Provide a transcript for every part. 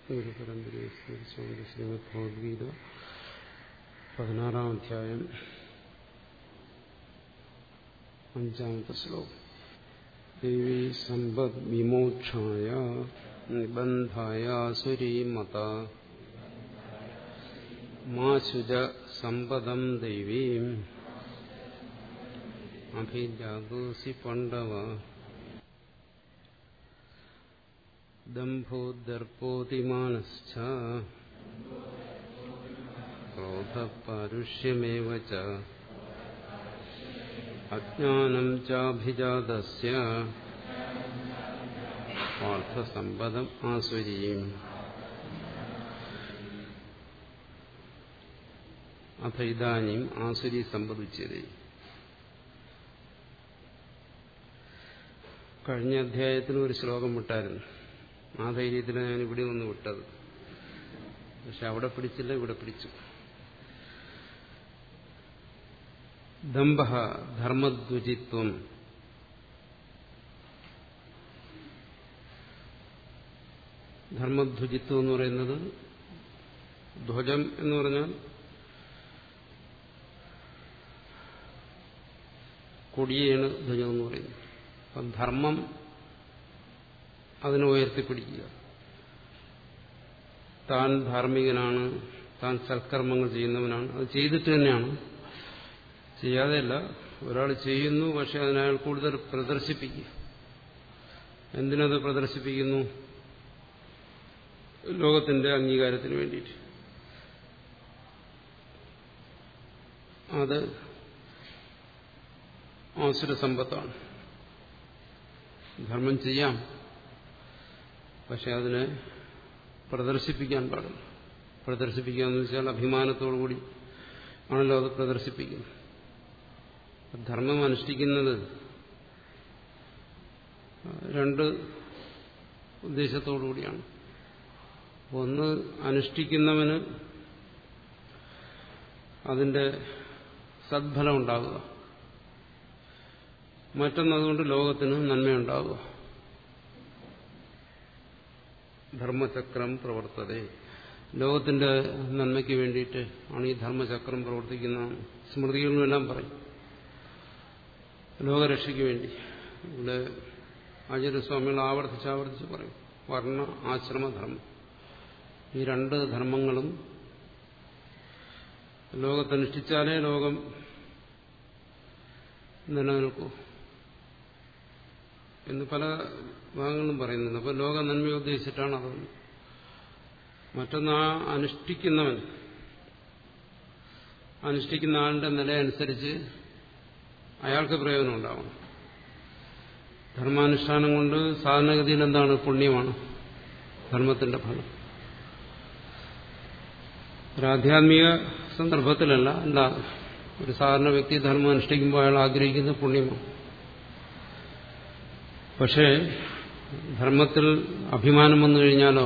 ഗുരുപരമ്പരയെ സ്മരിച്ചുകൊണ്ട് ശ്രീമദ് ഭഗവത്ഗീത പതിനാറാം അധ്യായം അഞ്ചാമത്തെ ശ്ലോകം ദേവി സമ്പദ് വിമോക്ഷായ നിബന്ധായ സുരീമത മാശുജ സമ്പദം ദൈവീം അഭിജാഗോസി പണ്ഡവ ദംഭോദർപ്പോതിമാനശ്ച ക്രോധപാരുഷ്യമേവ ച അജ്ഞാനം ചാഭിജാതസ്യ പാർത്ഥസമ്പദം ആസുരീം അഥ ഇതാനും ആസുരി സമ്പദിച്ചത് കഴിഞ്ഞ അധ്യായത്തിന് ഒരു ശ്ലോകം വിട്ടായിരുന്നു ആ ധൈര്യത്തിലാണ് ഞാൻ ഇവിടെ ഒന്ന് വിട്ടത് പക്ഷെ അവിടെ പിടിച്ചില്ല ഇവിടെ പിടിച്ചു ദമ്പ ധർമ്മദ്വജിത്വം ധർമ്മധ്വജിത്വം എന്ന് പറയുന്നത് ധ്വജം എന്ന് പറഞ്ഞാൽ കൊടിയാണ് ധ്വജം എന്ന് പറയുന്നത് അപ്പം ധർമ്മം അതിനെ ഉയർത്തിപ്പിടിക്കുക താൻ ധാർമ്മികനാണ് താൻ സൽക്കർമ്മങ്ങൾ ചെയ്യുന്നവനാണ് അത് ചെയ്തിട്ട് തന്നെയാണ് ചെയ്യാതെയല്ല ഒരാൾ ചെയ്യുന്നു പക്ഷെ അതിനയാൾ കൂടുതൽ പ്രദർശിപ്പിക്കുക എന്തിനത് പ്രദർശിപ്പിക്കുന്നു ലോകത്തിന്റെ അംഗീകാരത്തിന് വേണ്ടിയിട്ട് അത് ആസുര സമ്പത്താണ് ധർമ്മം ചെയ്യാം പക്ഷെ അതിനെ പ്രദർശിപ്പിക്കാൻ പാടില്ല പ്രദർശിപ്പിക്കുക എന്ന് വെച്ചാൽ അഭിമാനത്തോടുകൂടി ആണല്ലോ അത് പ്രദർശിപ്പിക്കുന്നത് ധർമ്മം അനുഷ്ഠിക്കുന്നത് രണ്ട് ഉദ്ദേശത്തോടുകൂടിയാണ് ഒന്ന് അനുഷ്ഠിക്കുന്നവന് അതിന്റെ സദ്ഫലം ഉണ്ടാകുക മറ്റൊന്നതുകൊണ്ട് ലോകത്തിന് നന്മയുണ്ടാകുക ധർമ്മചക്രം പ്രവർത്തത ലോകത്തിന്റെ നന്മയ്ക്ക് വേണ്ടിയിട്ട് ആണ് ഈ ധർമ്മചക്രം പ്രവർത്തിക്കുന്ന സ്മൃതികളിലെല്ലാം പറയും ലോകരക്ഷയ്ക്ക് വേണ്ടി ഇവിടെ ആചാര്യസ്വാമികൾ ആവർത്തിച്ച് ആവർത്തിച്ച് പറയും വർണ്ണ ആശ്രമധർമ്മം ഈ രണ്ട് ധർമ്മങ്ങളും ലോകത്തനുഷ്ഠിച്ചാലേ ലോകം നിലനിൽക്കൂ എന്ന് പല ഭാഗങ്ങളും പറയുന്നുണ്ട് അപ്പോൾ ലോക നന്മയെ ഉദ്ദേശിച്ചിട്ടാണ് അത് മറ്റൊന്ന് ആ അനുഷ്ഠിക്കുന്നവൻ അനുഷ്ഠിക്കുന്ന ആളുടെ നില അനുസരിച്ച് അയാൾക്ക് പ്രയോജനം ഉണ്ടാവണം ധർമാനുഷ്ഠാനം കൊണ്ട് സാധാരണഗതിയിൽ എന്താണ് പുണ്യമാണ് ധർമ്മത്തിന്റെ ഫലം ഒരു ആധ്യാത്മിക സന്ദർഭത്തിലല്ല അല്ല ഒരു സാധാരണ വ്യക്തി ധർമ്മം അനുഷ്ഠിക്കുമ്പോൾ അയാൾ ആഗ്രഹിക്കുന്ന പുണ്യമാണ് പക്ഷേ ധർമ്മത്തിൽ അഭിമാനം വന്നു കഴിഞ്ഞാലോ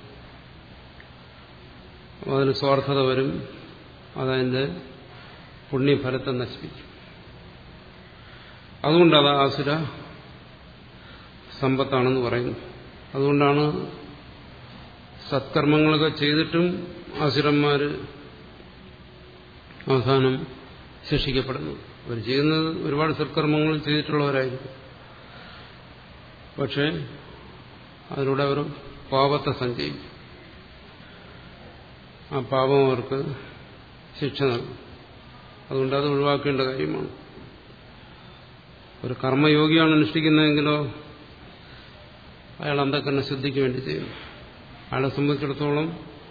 അതിന് സ്വാർത്ഥത വരും അതതിൻ്റെ പുണ്യഫലത്തെ നശിപ്പിക്കും അതുകൊണ്ട് അത് ആസുര സമ്പത്താണെന്ന് പറയുന്നു അതുകൊണ്ടാണ് സത്കർമ്മങ്ങളൊക്കെ ചെയ്തിട്ടും അസുരന്മാർ അവസാനം ശിക്ഷിക്കപ്പെടുന്നു അവർ ചെയ്യുന്നത് ഒരുപാട് സത്കർമ്മങ്ങൾ ചെയ്തിട്ടുള്ളവരായിരിക്കും പക്ഷേ അതിലൂടെ അവർ പാപത്തെ സഞ്ചയിക്കും ആ പാപം അവർക്ക് ശിക്ഷ നൽകും അതുകൊണ്ട് അത് ഒഴിവാക്കേണ്ട കാര്യമാണ് ഒരു കർമ്മയോഗിയാണ് അനുഷ്ഠിക്കുന്നതെങ്കിലോ അയാൾ അന്ധക്കരണ ശുദ്ധിക്ക് വേണ്ടി ചെയ്യുന്നു അയാളെ സംബന്ധിച്ചിടത്തോളം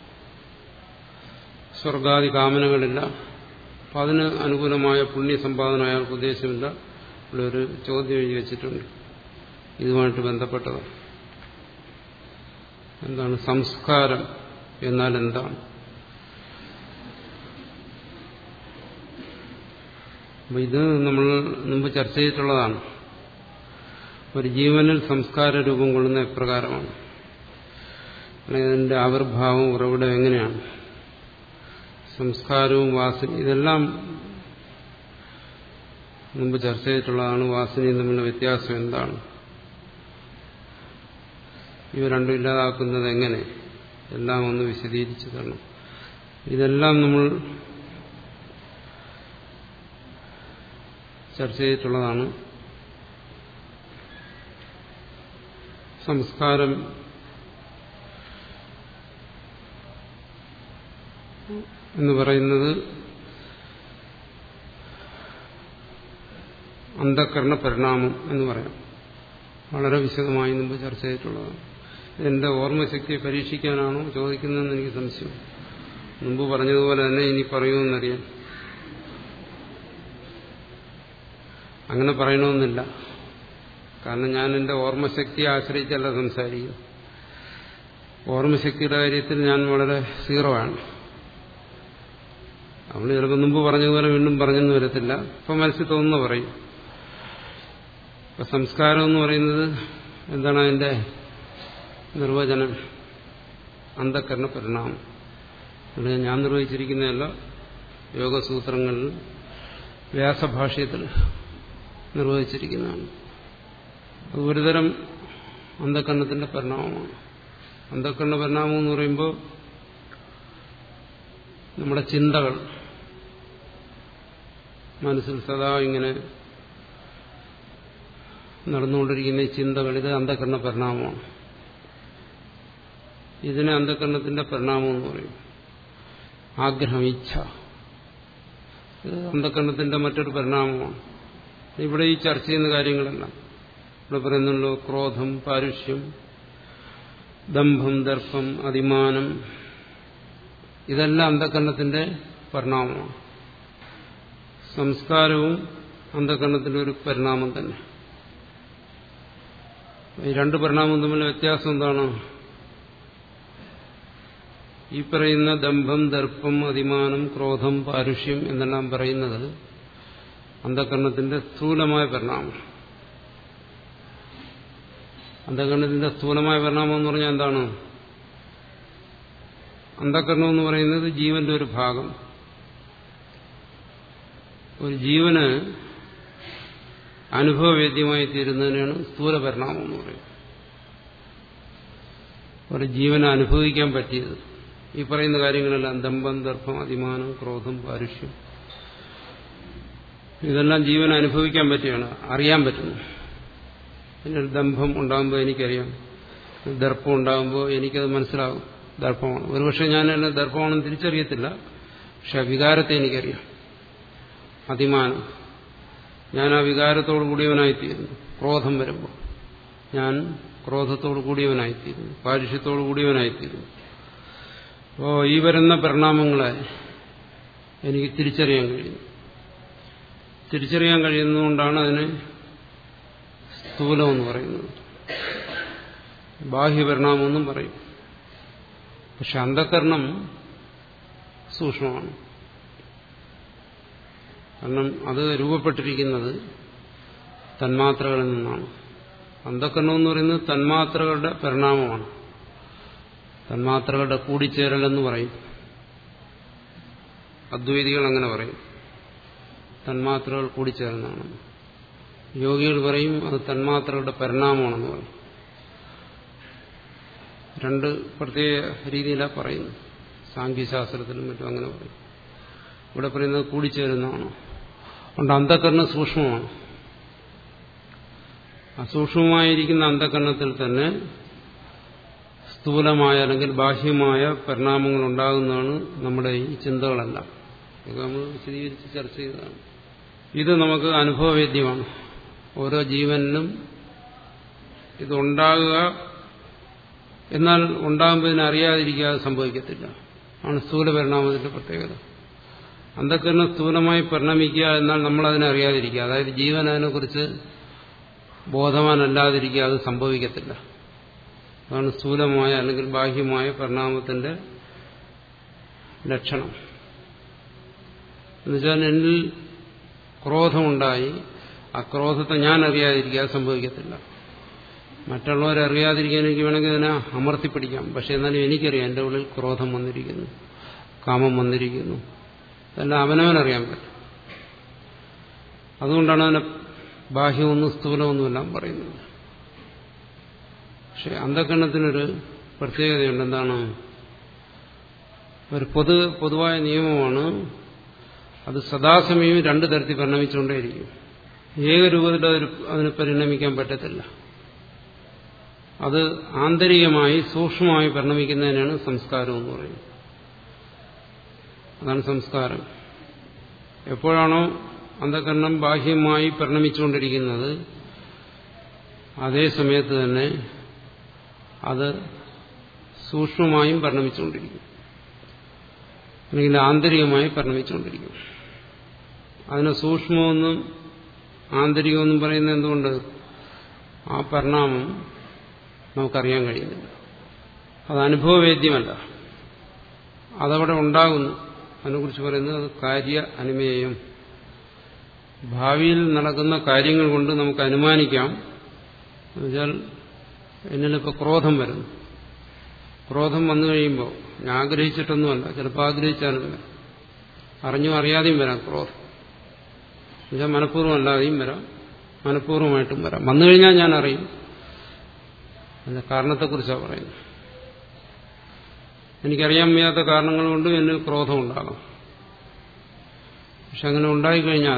സ്വർഗാദി കാമനകളില്ല അപ്പം അതിന് അനുകൂലമായ പുണ്യസമ്പാദന അയാൾക്ക് ഉദ്ദേശമില്ല ഇവിടെ ഒരു ചോദ്യം എഴുതി വെച്ചിട്ടുണ്ട് ഇതുമായിട്ട് ബന്ധപ്പെട്ടത് എന്താണ് സംസ്കാരം എന്നാൽ എന്താണ് അപ്പൊ ഇത് നമ്മൾ മുമ്പ് ചർച്ച ചെയ്തിട്ടുള്ളതാണ് ഒരു ജീവനിൽ സംസ്കാര രൂപം കൊള്ളുന്ന എപ്രകാരമാണ് അല്ലെങ്കിൽ അതിന്റെ ആവിർഭാവം ഉറവിടം എങ്ങനെയാണ് സംസ്കാരവും വാസന ഇതെല്ലാം മുമ്പ് ചർച്ച ചെയ്തിട്ടുള്ളതാണ് വാസനയും തമ്മിലുള്ള വ്യത്യാസം എന്താണ് ഇവ രണ്ടും ഇല്ലാതാക്കുന്നത് എങ്ങനെ എല്ലാം ഒന്ന് വിശദീകരിച്ചു തരണം ഇതെല്ലാം നമ്മൾ ചർച്ച ചെയ്തിട്ടുള്ളതാണ് സംസ്കാരം എന്ന് പറയുന്നത് അന്ധക്കരണ പരിണാമം എന്ന് പറയാം വളരെ വിശദമായി മുമ്പ് ചർച്ച ചെയ്തിട്ടുള്ളതാണ് എന്റെ ഓർമ്മശക്തിയെ പരീക്ഷിക്കാനാണോ ചോദിക്കുന്നതെന്ന് എനിക്ക് സംശയം മുമ്പ് പറഞ്ഞതുപോലെ തന്നെ ഇനി പറയുമെന്നറിയാം അങ്ങനെ പറയണമെന്നില്ല കാരണം ഞാൻ എന്റെ ഓർമ്മശക്തിയെ ആശ്രയിച്ചല്ല സംസാരിക്കും ഓർമ്മശക്തിയുടെ കാര്യത്തിൽ ഞാൻ വളരെ സീറോ ആണ് അവൾ ചിലപ്പോൾ മുമ്പ് പറഞ്ഞതുപോലെ വീണ്ടും പറഞ്ഞെന്ന് വരത്തില്ല ഇപ്പം മനസ്സിൽ തോന്നുന്ന പറയും ഇപ്പൊ സംസ്കാരം എന്ന് പറയുന്നത് എന്താണ് അതിന്റെ നിർവചനം അന്ധക്കരണ പരിണാമം ഇവിടെ ഞാൻ നിർവഹിച്ചിരിക്കുന്നതല്ല യോഗസൂത്രങ്ങളിൽ വ്യാസഭാഷ്യത്തിൽ നിർവഹിച്ചിരിക്കുന്നതാണ് അത് ഒരുതരം അന്ധക്കരണത്തിന്റെ പരിണാമമാണ് അന്ധക്കരണ പരിണാമം എന്ന് പറയുമ്പോൾ നമ്മുടെ ചിന്തകൾ മനസ്സിൽ സദാ ഇങ്ങനെ നടന്നുകൊണ്ടിരിക്കുന്ന ഈ ചിന്തകൾ ഇത് അന്ധകരണ പരിണാമമാണ് ഇതിനെ അന്ധകരണത്തിന്റെ പരിണാമം എന്ന് പറയും ആഗ്രഹം ഇച്ഛ ഇത് അന്ധകരണത്തിന്റെ മറ്റൊരു പരിണാമമാണ് ഇവിടെ ഈ ചർച്ച ചെയ്യുന്ന കാര്യങ്ങളെല്ലാം ഇവിടെ പറയുന്നുള്ളൂ ക്രോധം പാരുഷ്യം ദംഭം ദർപ്പം അതിമാനം ഇതെല്ലാം അന്ധകരണത്തിന്റെ പരിണാമമാണ് സംസ്കാരവും അന്ധകരണത്തിന്റെ ഒരു പരിണാമം തന്നെ ഈ രണ്ട് പരിണാമം തമ്മിലുള്ള വ്യത്യാസം എന്താണ് ഈ പറയുന്ന ദംഭം ദർപ്പം അതിമാനം ക്രോധം പാരുഷ്യം എന്നെല്ലാം പറയുന്നത് അന്ധകരണത്തിന്റെ സ്ഥൂലമായ പരിണാമം അന്ധകരണത്തിന്റെ സ്ഥൂലമായ പരിണാമം എന്ന് പറഞ്ഞാൽ എന്താണ് അന്ധകരണം എന്ന് പറയുന്നത് ജീവന്റെ ഒരു ഭാഗം ഒരു ജീവന് അനുഭവവേദ്യമായി തീരുന്നതിനാണ് സ്ഥൂല പരിണാമം എന്ന് പറയുന്നത് ഒരു ജീവനെ അനുഭവിക്കാൻ പറ്റിയത് ഈ പറയുന്ന കാര്യങ്ങളെല്ലാം ദമ്പം ദർഭം അതിമാനം ക്രോധം പാരുഷ്യം ഇതെല്ലാം ജീവനെ അനുഭവിക്കാൻ പറ്റിയാണ് അറിയാൻ പറ്റുന്നു പിന്നെ ദമ്പം ഉണ്ടാകുമ്പോൾ എനിക്കറിയാം ദർപ്പം ഉണ്ടാകുമ്പോൾ എനിക്കത് മനസ്സിലാകും ദർപ്പമാണ് ഒരുപക്ഷെ ഞാൻ എന്നെ ദർപ്പമാണെന്ന് തിരിച്ചറിയത്തില്ല പക്ഷെ ആ വികാരത്തെ എനിക്കറിയാം അതിമാനം ഞാൻ ആ വികാരത്തോടു കൂടിയവനായിത്തീരുന്നു ക്രോധം വരുമ്പോൾ ഞാൻ ക്രോധത്തോടു കൂടിയവനായിത്തീരുന്നു പാരുഷ്യത്തോടു കൂടിയവനായിത്തീരുന്നു അപ്പോൾ ഈ വരുന്ന പരിണാമങ്ങളെ എനിക്ക് തിരിച്ചറിയാൻ കഴിയുന്നു തിരിച്ചറിയാൻ കഴിയുന്നതുകൊണ്ടാണ് അതിന് സ്ഥൂലം എന്ന് പറയുന്നത് ബാഹ്യപരിണാമമെന്നും പറയും പക്ഷെ അന്ധകരണം സൂക്ഷ്മമാണ് കാരണം അത് രൂപപ്പെട്ടിരിക്കുന്നത് തന്മാത്രകളിൽ നിന്നാണ് അന്ധകരണം എന്ന് പറയുന്നത് തന്മാത്രകളുടെ പരിണാമമാണ് തന്മാത്രകളുടെ കൂടിച്ചേരലെന്ന് പറയും അദ്വൈതികൾ അങ്ങനെ പറയും തന്മാത്രകൾ കൂടിച്ചേർന്നതാണ് യോഗികൾ പറയും അത് തന്മാത്രകളുടെ പരിണാമമാണെന്ന് പറയും രണ്ട് പ്രത്യേക രീതിയിലാണ് പറയുന്നത് സാങ്കേശാസ്ത്രത്തിലും മറ്റും അങ്ങനെ പറയും ഇവിടെ പറയുന്നത് കൂടിച്ചേരുന്നതാണ് അതുകൊണ്ട് അന്ധകരണം സൂക്ഷ്മമാണ് അസൂക്ഷ്മമായിരിക്കുന്ന അന്ധകരണത്തിൽ തന്നെ സ്ഥൂലമായ അല്ലെങ്കിൽ ബാഹ്യമായ പരിണാമങ്ങൾ ഉണ്ടാകുന്നതാണ് നമ്മുടെ ഈ ചിന്തകളെല്ലാം ഇത് നമ്മൾ വിശദീകരിച്ച് ചർച്ച ചെയ്തതാണ് ഇത് നമുക്ക് അനുഭവവേദ്യമാണ് ഓരോ ജീവനിലും ഇതുണ്ടാകുക എന്നാൽ ഉണ്ടാകുമ്പോൾ ഇതിനറിയാതിരിക്കാതെ സംഭവിക്കത്തില്ല ആണ് സ്ഥൂല പരിണാമത്തിന്റെ പ്രത്യേകത അന്ധക്കരണം സ്ഥൂലമായി പരിണമിക്കുക എന്നാൽ നമ്മൾ അതിനെ അറിയാതിരിക്കുക അതായത് ജീവൻ അതിനെക്കുറിച്ച് ബോധവാനല്ലാതിരിക്കുക അത് സംഭവിക്കത്തില്ല അതാണ് സ്ഥൂലമായ അല്ലെങ്കിൽ ബാഹ്യമായ പരിണാമത്തിന്റെ ലക്ഷണം എന്നുവെച്ചാൽ എന്നിൽ ക്രോധമുണ്ടായി ആ ക്രോധത്തെ ഞാൻ അറിയാതിരിക്കുക അത് സംഭവിക്കത്തില്ല മറ്റുള്ളവരെ അറിയാതിരിക്കാൻ എനിക്ക് വേണമെങ്കിൽ അതിനെ അമർത്തിപ്പിടിക്കാം പക്ഷെ എന്നാലും എനിക്കറിയാം എൻ്റെ ഉള്ളിൽ ക്രോധം വന്നിരിക്കുന്നു കാമം വന്നിരിക്കുന്നു എല്ലാം അവനവനറിയാൻ പറ്റും അതുകൊണ്ടാണ് അതിനെ ബാഹ്യമൊന്നും സ്ഥൂലമൊന്നുമെല്ലാം പറയുന്നത് പക്ഷെ അന്ധകരണത്തിനൊരു പ്രത്യേകതയുണ്ട് എന്താണ് ഒരു പൊതു പൊതുവായ നിയമമാണ് അത് സദാസമയവും രണ്ടു തരത്തിൽ പരിണമിച്ചുകൊണ്ടേയിരിക്കും ഏകരൂപത്തിൽ അതിന് അതിന് പരിണമിക്കാൻ പറ്റത്തില്ല അത് ആന്തരികമായി സൂക്ഷ്മമായി പരിണമിക്കുന്നതിനാണ് സംസ്കാരം എന്ന് പറയുന്നത് അതാണ് സംസ്കാരം എപ്പോഴാണോ അന്ധകരണം ബാഹ്യമായി പരിണമിച്ചുകൊണ്ടിരിക്കുന്നത് അതേ സമയത്ത് തന്നെ അത് സൂക്ഷ്മമായും പരിണമിച്ചുകൊണ്ടിരിക്കും അല്ലെങ്കിൽ ആന്തരികമായി പരിണമിച്ചുകൊണ്ടിരിക്കും അതിന് സൂക്ഷ്മമെന്നും ആന്തരികമെന്നും പറയുന്നത് എന്തുകൊണ്ട് ആ പരിണാമം നമുക്കറിയാൻ കഴിയുന്നില്ല അത് അനുഭവവേദ്യമല്ല അതവിടെ ഉണ്ടാകുന്നു അതിനെക്കുറിച്ച് പറയുന്നത് അത് കാര്യ അനുമേയം ഭാവിയിൽ നടക്കുന്ന കാര്യങ്ങൾ കൊണ്ട് നമുക്ക് അനുമാനിക്കാം എന്നുവെച്ചാൽ എന്നിലിപ്പോൾ ക്രോധം വരുന്നു ക്രോധം വന്നു കഴിയുമ്പോൾ ഞാൻ ആഗ്രഹിച്ചിട്ടൊന്നുമല്ല ചിലപ്പോൾ ആഗ്രഹിച്ചാലും വരാം അറിഞ്ഞും അറിയാതെയും വരാം ക്രോധം എന്നുവെച്ചാൽ മനഃപൂർവ്വം അല്ലാതെയും വരാം മനഃപൂർവ്വമായിട്ടും വരാം വന്നു കഴിഞ്ഞാൽ ഞാൻ അറിയും അതിന്റെ കാരണത്തെക്കുറിച്ചാണ് പറയുന്നത് എനിക്കറിയാൻ വയ്യാത്ത കാരണങ്ങൾ കൊണ്ടും എന്നിൽ ക്രോധം ഉണ്ടാകാം പക്ഷെ അങ്ങനെ ഉണ്ടായിക്കഴിഞ്ഞാൽ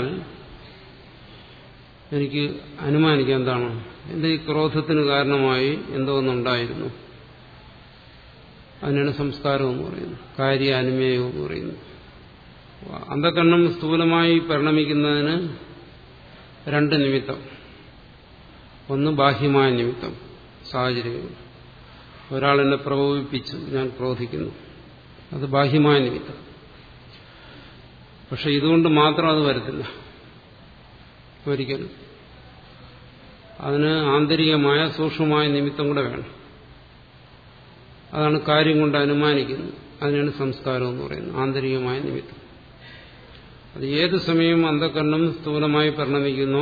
എനിക്ക് അനുമാനിക്കാം എന്താണ് എന്റെ ഈ ക്രോധത്തിന് കാരണമായി എന്തോ ഒന്നുണ്ടായിരുന്നു അതിനാണ് സംസ്കാരം എന്ന് പറയുന്നത് കാര്യ അനുമേയം എന്ന് പറയുന്നത് അന്ധകണ്ണം സ്ഥൂലമായി പരിണമിക്കുന്നതിന് രണ്ട് നിമിത്തം ഒന്ന് ബാഹ്യമായ നിമിത്തം സാഹചര്യങ്ങൾ ഒരാൾ എന്നെ പ്രകോപിപ്പിച്ചു ഞാൻ ക്രോധിക്കുന്നു അത് ബാഹ്യമായ നിമിത്തം പക്ഷെ ഇതുകൊണ്ട് മാത്രം അത് വരത്തില്ല ഒരിക്കലും അതിന് ആന്തരികമായ സൂക്ഷ്മമായ നിമിത്തം കൂടെ വേണം അതാണ് കാര്യം കൊണ്ട് അനുമാനിക്കുന്നത് അതിനാണ് സംസ്കാരം എന്ന് പറയുന്നത് ആന്തരികമായ നിമിത്തം അത് ഏത് സമയവും അന്ധകരണം സ്ഥൂലമായി പരിണമിക്കുന്നോ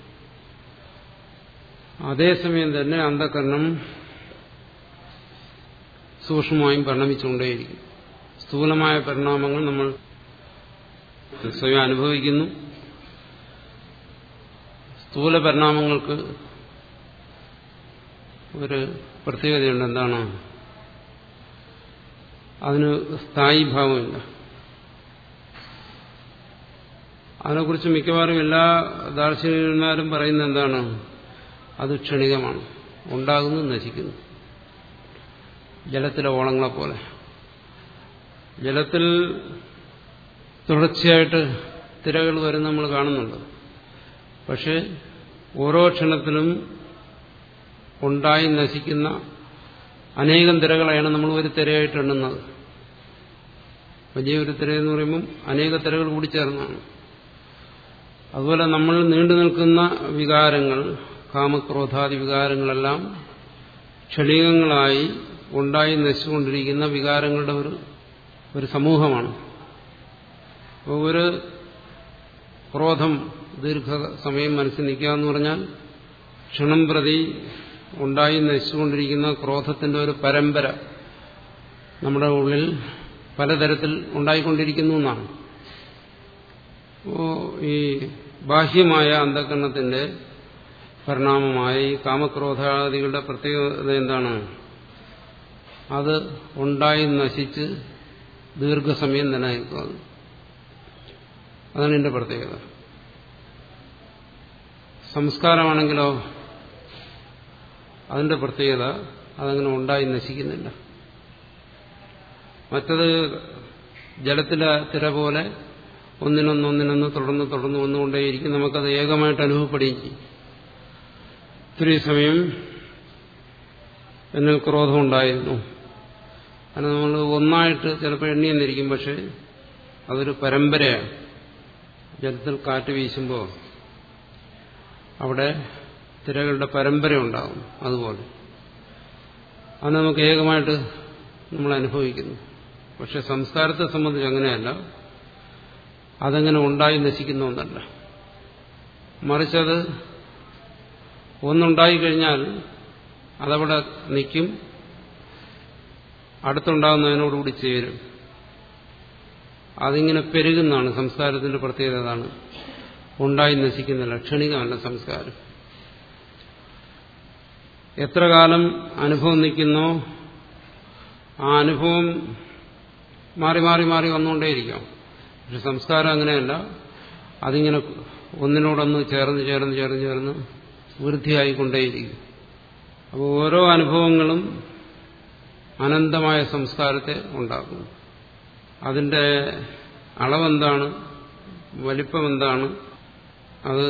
അതേസമയം തന്നെ അന്ധകരണം സൂക്ഷ്മമായും പരിണമിച്ചുകൊണ്ടേയിരിക്കും സ്ഥൂലമായ പരിണാമങ്ങൾ നമ്മൾ സ്വയം അനുഭവിക്കുന്നു സ്ഥൂല പരിണാമങ്ങൾക്ക് ഒരു പ്രത്യേകതയുണ്ട് എന്താണ് അതിന് സ്ഥായി ഭാവമില്ല അതിനെക്കുറിച്ച് മിക്കവാറും എല്ലാ ദാർശനികന്മാരും പറയുന്നത് എന്താണ് അത് ക്ഷണികമാണ് ഉണ്ടാകുന്നു നശിക്കുന്നു ജലത്തിലെ ഓളങ്ങളെ പോലെ ജലത്തിൽ തുടർച്ചയായിട്ട് തിരകൾ വരും നമ്മൾ കാണുന്നുണ്ട് പക്ഷെ ഓരോ ക്ഷണത്തിലും ഉണ്ടായി നശിക്കുന്ന അനേകം തിരകളെയാണ് നമ്മൾ ഒരു തിരയായിട്ട് എണ്ണുന്നത് വലിയൊരു തിരയെന്ന് പറയുമ്പം അനേക തിരകൾ കൂടി ചേർന്നാണ് അതുപോലെ നമ്മൾ നീണ്ടു നിൽക്കുന്ന വികാരങ്ങൾ കാമക്രോധാദി വികാരങ്ങളെല്ലാം ക്ഷണികങ്ങളായി ഉണ്ടായി നശിച്ചുകൊണ്ടിരിക്കുന്ന വികാരങ്ങളുടെ ഒരു ഒരു സമൂഹമാണ് അപ്പോൾ ഒരു ക്രോധം ദീർഘസമയം മനസ്സിൽ നിൽക്കുക എന്ന് പറഞ്ഞാൽ ക്ഷണം പ്രതി ഉണ്ടായി നശിച്ചുകൊണ്ടിരിക്കുന്ന ക്രോധത്തിന്റെ ഒരു പരമ്പര നമ്മുടെ ഉള്ളിൽ പലതരത്തിൽ ഉണ്ടായിക്കൊണ്ടിരിക്കുന്നു എന്നാണ് ഈ ബാഹ്യമായ അന്ധകരണത്തിന്റെ പരിണാമമായ ഈ കാമക്രോധാദികളുടെ പ്രത്യേകത എന്താണ് അത് ഉണ്ടായി നശിച്ച് ദീർഘസമയം നിലനിൽക്കുന്നത് അതാണ് എന്റെ പ്രത്യേകത സംസ്കാരമാണെങ്കിലോ അതിന്റെ പ്രത്യേകത അതങ്ങനെ ഉണ്ടായി നശിക്കുന്നില്ല മറ്റത് ജലത്തിലെ തിര പോലെ ഒന്നിനൊന്ന് ഒന്നിനൊന്ന് തുടർന്ന് തുടർന്ന് വന്നുകൊണ്ടേയിരിക്കും നമുക്കത് ഏകമായിട്ട് അനുഭവപ്പെടുകയും ചെയ്യും ഇത്രയും സമയം എന്നിൽ ക്രോധമുണ്ടായിരുന്നു അത് നമ്മൾ ഒന്നായിട്ട് ചിലപ്പോൾ എണ്ണിയെന്നിരിക്കും പക്ഷെ അതൊരു പരമ്പരയാണ് ജലത്തിൽ കാറ്റ് വീശുമ്പോൾ അവിടെ തിരകളുടെ പരമ്പര ഉണ്ടാകും അതുപോലെ അത് നമുക്ക് ഏകമായിട്ട് നമ്മൾ അനുഭവിക്കുന്നു പക്ഷെ സംസ്കാരത്തെ സംബന്ധിച്ച് അങ്ങനെയല്ല അതങ്ങനെ ഉണ്ടായി നശിക്കുന്ന ഒന്നല്ല മറിച്ചത് ഒന്നുണ്ടായിക്കഴിഞ്ഞാൽ അതവിടെ നിൽക്കും അടുത്തുണ്ടാകുന്നതിനോടുകൂടി ചേരും അതിങ്ങനെ പെരുകുന്നതാണ് സംസ്കാരത്തിന്റെ പ്രത്യേകത അതാണ് ഉണ്ടായി നശിക്കുന്നില്ല ക്ഷണികമല്ല സംസ്കാരം എത്ര കാലം അനുഭവം നിൽക്കുന്നോ ആ അനുഭവം മാറി മാറി മാറി വന്നുകൊണ്ടേയിരിക്കാം പക്ഷെ സംസ്കാരം അങ്ങനെയല്ല അതിങ്ങനെ ഒന്നിനോടൊന്ന് ചേർന്ന് ചേർന്ന് ചേർന്ന് ചേർന്ന് വൃദ്ധിയായിക്കൊണ്ടേയിരിക്കും അപ്പോൾ ഓരോ അനുഭവങ്ങളും അനന്തമായ സംസ്കാരത്തെ ഉണ്ടാക്കുന്നു അതിന്റെ അളവെന്താണ് വലിപ്പം എന്താണ് അത്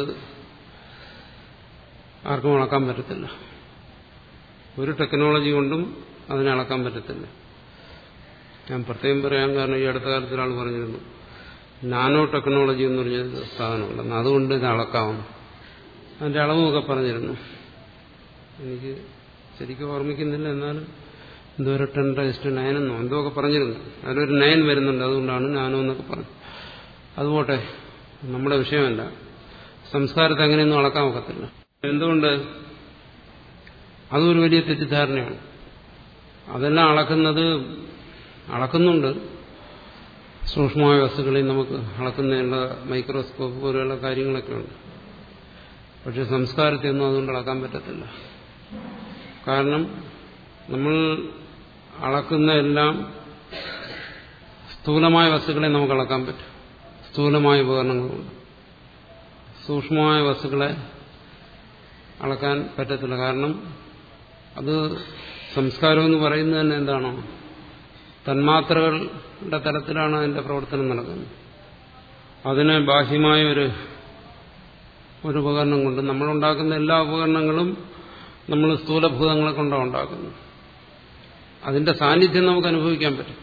ആർക്കും അളക്കാൻ പറ്റത്തില്ല ഒരു ടെക്നോളജി കൊണ്ടും അതിനെ അളക്കാൻ പറ്റത്തില്ല ഞാൻ പ്രത്യേകം പറയാൻ കാരണം ഈ അടുത്ത കാലത്ത് ഒരാൾ പറഞ്ഞിരുന്നു നാനോ ടെക്നോളജി എന്ന് പറഞ്ഞൊരു സാധനമുണ്ടെന്ന് അതുകൊണ്ട് ഇത് അളക്കാവും അതിന്റെ അളവുമൊക്കെ പറഞ്ഞിരുന്നു എനിക്ക് ശരിക്കും ഓർമ്മിക്കുന്നില്ല എന്നാലും എന്തോ ഒരു ടെൻ റൈസ്റ്റ് നയൻ എന്നോ എന്തോ ഒക്കെ പറഞ്ഞിരുന്നു അതിലൊരു നയൻ വരുന്നുണ്ട് അതുകൊണ്ടാണ് നാനോ എന്നൊക്കെ പറഞ്ഞു അതുപോട്ടെ നമ്മുടെ വിഷയമല്ല സംസ്കാരത്തെ അങ്ങനെയൊന്നും അളക്കാൻ ഒക്കത്തില്ല എന്തുകൊണ്ട് അതും ഒരു വലിയ തെറ്റിദ്ധാരണയാണ് അതെല്ലാം അളക്കുന്നത് അളക്കുന്നുണ്ട് സൂക്ഷ്മമായ വസ്തുക്കളെയും നമുക്ക് അളക്കുന്നതിനുള്ള മൈക്രോസ്കോപ്പ് പോലെയുള്ള കാര്യങ്ങളൊക്കെ ഉണ്ട് പക്ഷെ സംസ്കാരത്തെ ഒന്നും അതുകൊണ്ട് അളക്കാൻ പറ്റത്തില്ല കാരണം നമ്മൾ അളക്കുന്ന എല്ലാം സ്ഥൂലമായ വസ്തുക്കളെ നമുക്ക് അളക്കാൻ പറ്റും സ്ഥൂലമായ ഉപകരണങ്ങളുണ്ട് സൂക്ഷ്മമായ വസ്തുക്കളെ അളക്കാൻ പറ്റത്തില്ല കാരണം അത് സംസ്കാരം എന്ന് പറയുന്നത് തന്നെ എന്താണോ തന്മാത്രകളുടെ തലത്തിലാണ് അതിന്റെ പ്രവർത്തനം നടക്കുന്നത് അതിന് ബാഹ്യമായ ഒരു ഒരു ഉപകരണം കൊണ്ട് നമ്മളുണ്ടാക്കുന്ന എല്ലാ ഉപകരണങ്ങളും നമ്മൾ സ്ഥൂലഭൂതങ്ങളെ കൊണ്ടാണ് ഉണ്ടാക്കുന്നത് അതിന്റെ സാന്നിധ്യം നമുക്ക് അനുഭവിക്കാൻ പറ്റും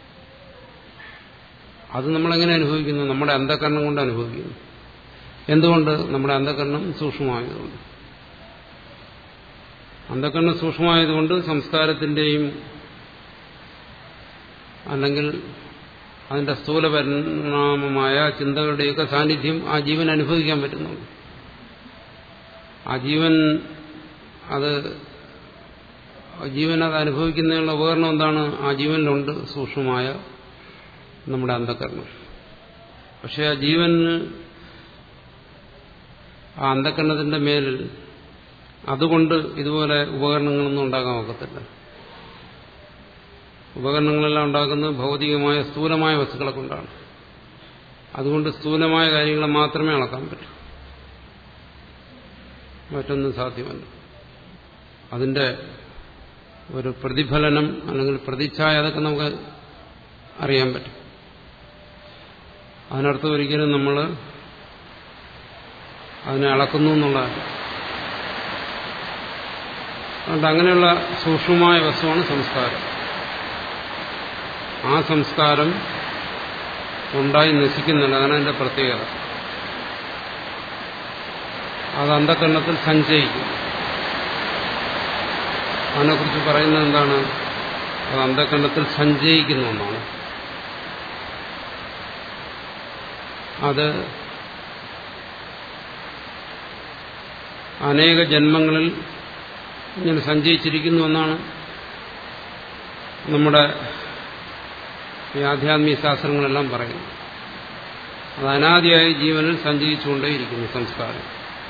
അത് നമ്മളെങ്ങനെ അനുഭവിക്കുന്നു നമ്മുടെ അന്ധകരണം കൊണ്ട് അനുഭവിക്കുന്നു എന്തുകൊണ്ട് നമ്മുടെ അന്ധകരണം സൂക്ഷ്മമായതുകൊണ്ട് അന്ധകരണം സൂക്ഷ്മമായതുകൊണ്ട് സംസ്കാരത്തിന്റെയും അല്ലെങ്കിൽ അതിന്റെ സ്ഥൂല പരിണാമമായ ചിന്തകളുടെയൊക്കെ സാന്നിധ്യം ആ ജീവൻ അനുഭവിക്കാൻ പറ്റുന്നുണ്ട് ആ ജീവൻ അത് ജീവൻ അത് അനുഭവിക്കുന്നതിനുള്ള ഉപകരണം എന്താണ് ആ ജീവനിലുണ്ട് സൂക്ഷ്മമായ നമ്മുടെ അന്ധകരണം പക്ഷെ ആ ജീവന് ആ അന്ധകരണത്തിന്റെ മേലിൽ അതുകൊണ്ട് ഇതുപോലെ ഉപകരണങ്ങളൊന്നും ഉണ്ടാകാൻ ഒക്കത്തില്ല ഉപകരണങ്ങളെല്ലാം ഉണ്ടാക്കുന്നത് ഭൗതികമായ സ്ഥൂലമായ വസ്തുക്കളെ കൊണ്ടാണ് അതുകൊണ്ട് സ്ഥൂലമായ കാര്യങ്ങളെ മാത്രമേ അളക്കാൻ പറ്റൂ മറ്റൊന്നും സാധ്യമല്ല അതിന്റെ ഒരു പ്രതിഫലനം അല്ലെങ്കിൽ പ്രതിച്ഛായ അതൊക്കെ നമുക്ക് അറിയാൻ പറ്റും അതിനർത്ഥം ഒരിക്കലും നമ്മൾ അതിനെ അളക്കുന്നു എന്നുള്ളതാണ് അതുകൊണ്ട് അങ്ങനെയുള്ള സൂക്ഷ്മമായ വസ്തുവാണ് സംസ്കാരം ആ സംസ്കാരം ഉണ്ടായി നശിക്കുന്നില്ല അതാണ് അതിന്റെ പ്രത്യേകത അത് അന്ധകരണത്തിൽ സഞ്ചയിക്കും അതിനെക്കുറിച്ച് പറയുന്നത് എന്താണ് അത് അന്ധകരണത്തിൽ സഞ്ചയിക്കുന്ന ഒന്നാണ് അത് അനേക ജന്മങ്ങളിൽ ഇങ്ങനെ സഞ്ചയിച്ചിരിക്കുന്നു എന്നാണ് നമ്മുടെ ഈ ആധ്യാത്മിക ശാസ്ത്രങ്ങളെല്ലാം പറയുന്നു അത് അനാദിയായി ജീവനിൽ സഞ്ചയിച്ചുകൊണ്ടേയിരിക്കുന്നു സംസ്കാരം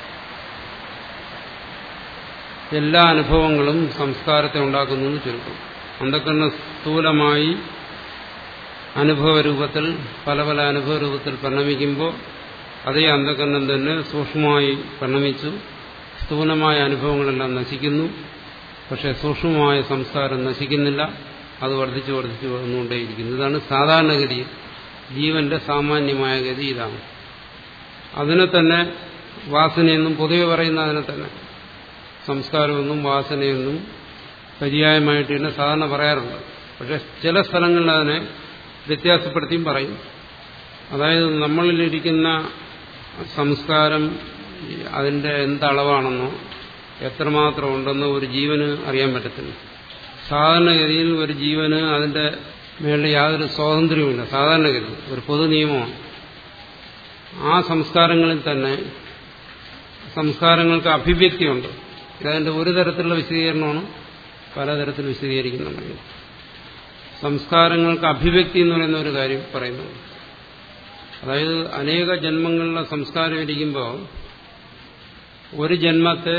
എല്ലാ അനുഭവങ്ങളും സംസ്കാരത്തെ ഉണ്ടാക്കുന്നു എന്ന് ചുരുക്കം അന്ധക്കണ്ണ സ്ഥൂലമായി അനുഭവ രൂപത്തിൽ പല പല അനുഭവ രൂപത്തിൽ പരിണമിക്കുമ്പോൾ അതേ അന്ധകരണം തന്നെ സൂക്ഷ്മമായി പരിണമിച്ചു സ്ഥൂലമായ അനുഭവങ്ങളെല്ലാം നശിക്കുന്നു പക്ഷെ സൂക്ഷ്മമായ സംസ്കാരം നശിക്കുന്നില്ല അത് വർദ്ധിച്ചു വർദ്ധിച്ചു വന്നുകൊണ്ടേയിരിക്കുന്നു ഇതാണ് സാധാരണഗതിയിൽ ജീവന്റെ സാമാന്യമായ ഗതി ഇതാണ് അതിനെ തന്നെ വാസനയെന്നും പൊതുവെ പറയുന്ന അതിനെ തന്നെ സംസ്കാരമെന്നും വാസനയെന്നും പര്യായമായിട്ട് തന്നെ സാധാരണ പറയാറുണ്ട് പക്ഷെ ചില സ്ഥലങ്ങളിൽ അതിനെ വ്യത്യാസപ്പെടുത്തിയും പറയും അതായത് നമ്മളിലിരിക്കുന്ന സംസ്കാരം അതിന്റെ എന്തളവാണെന്നോ എത്രമാത്രം ഉണ്ടെന്നോ ഒരു ജീവന് അറിയാൻ പറ്റത്തില്ല സാധാരണഗതിയിൽ ഒരു ജീവന് അതിന്റെ മേളിൽ യാതൊരു സ്വാതന്ത്ര്യവുമില്ല സാധാരണഗതി ഒരു പൊതു നിയമമാണ് ആ സംസ്കാരങ്ങളിൽ തന്നെ സംസ്കാരങ്ങൾക്ക് അഭിവ്യക്തിയുണ്ട് ഇതതിന്റെ ഒരു തരത്തിലുള്ള വിശദീകരണമാണ് പലതരത്തിൽ വിശദീകരിക്കുന്നുണ്ടെങ്കിൽ സംസ്കാരങ്ങൾക്ക് അഭിവ്യക്തി എന്ന് പറയുന്ന ഒരു കാര്യം പറയുന്നുണ്ട് അതായത് അനേക ജന്മങ്ങളിലെ സംസ്കാരം ഇരിക്കുമ്പോൾ ഒരു ജന്മത്തെ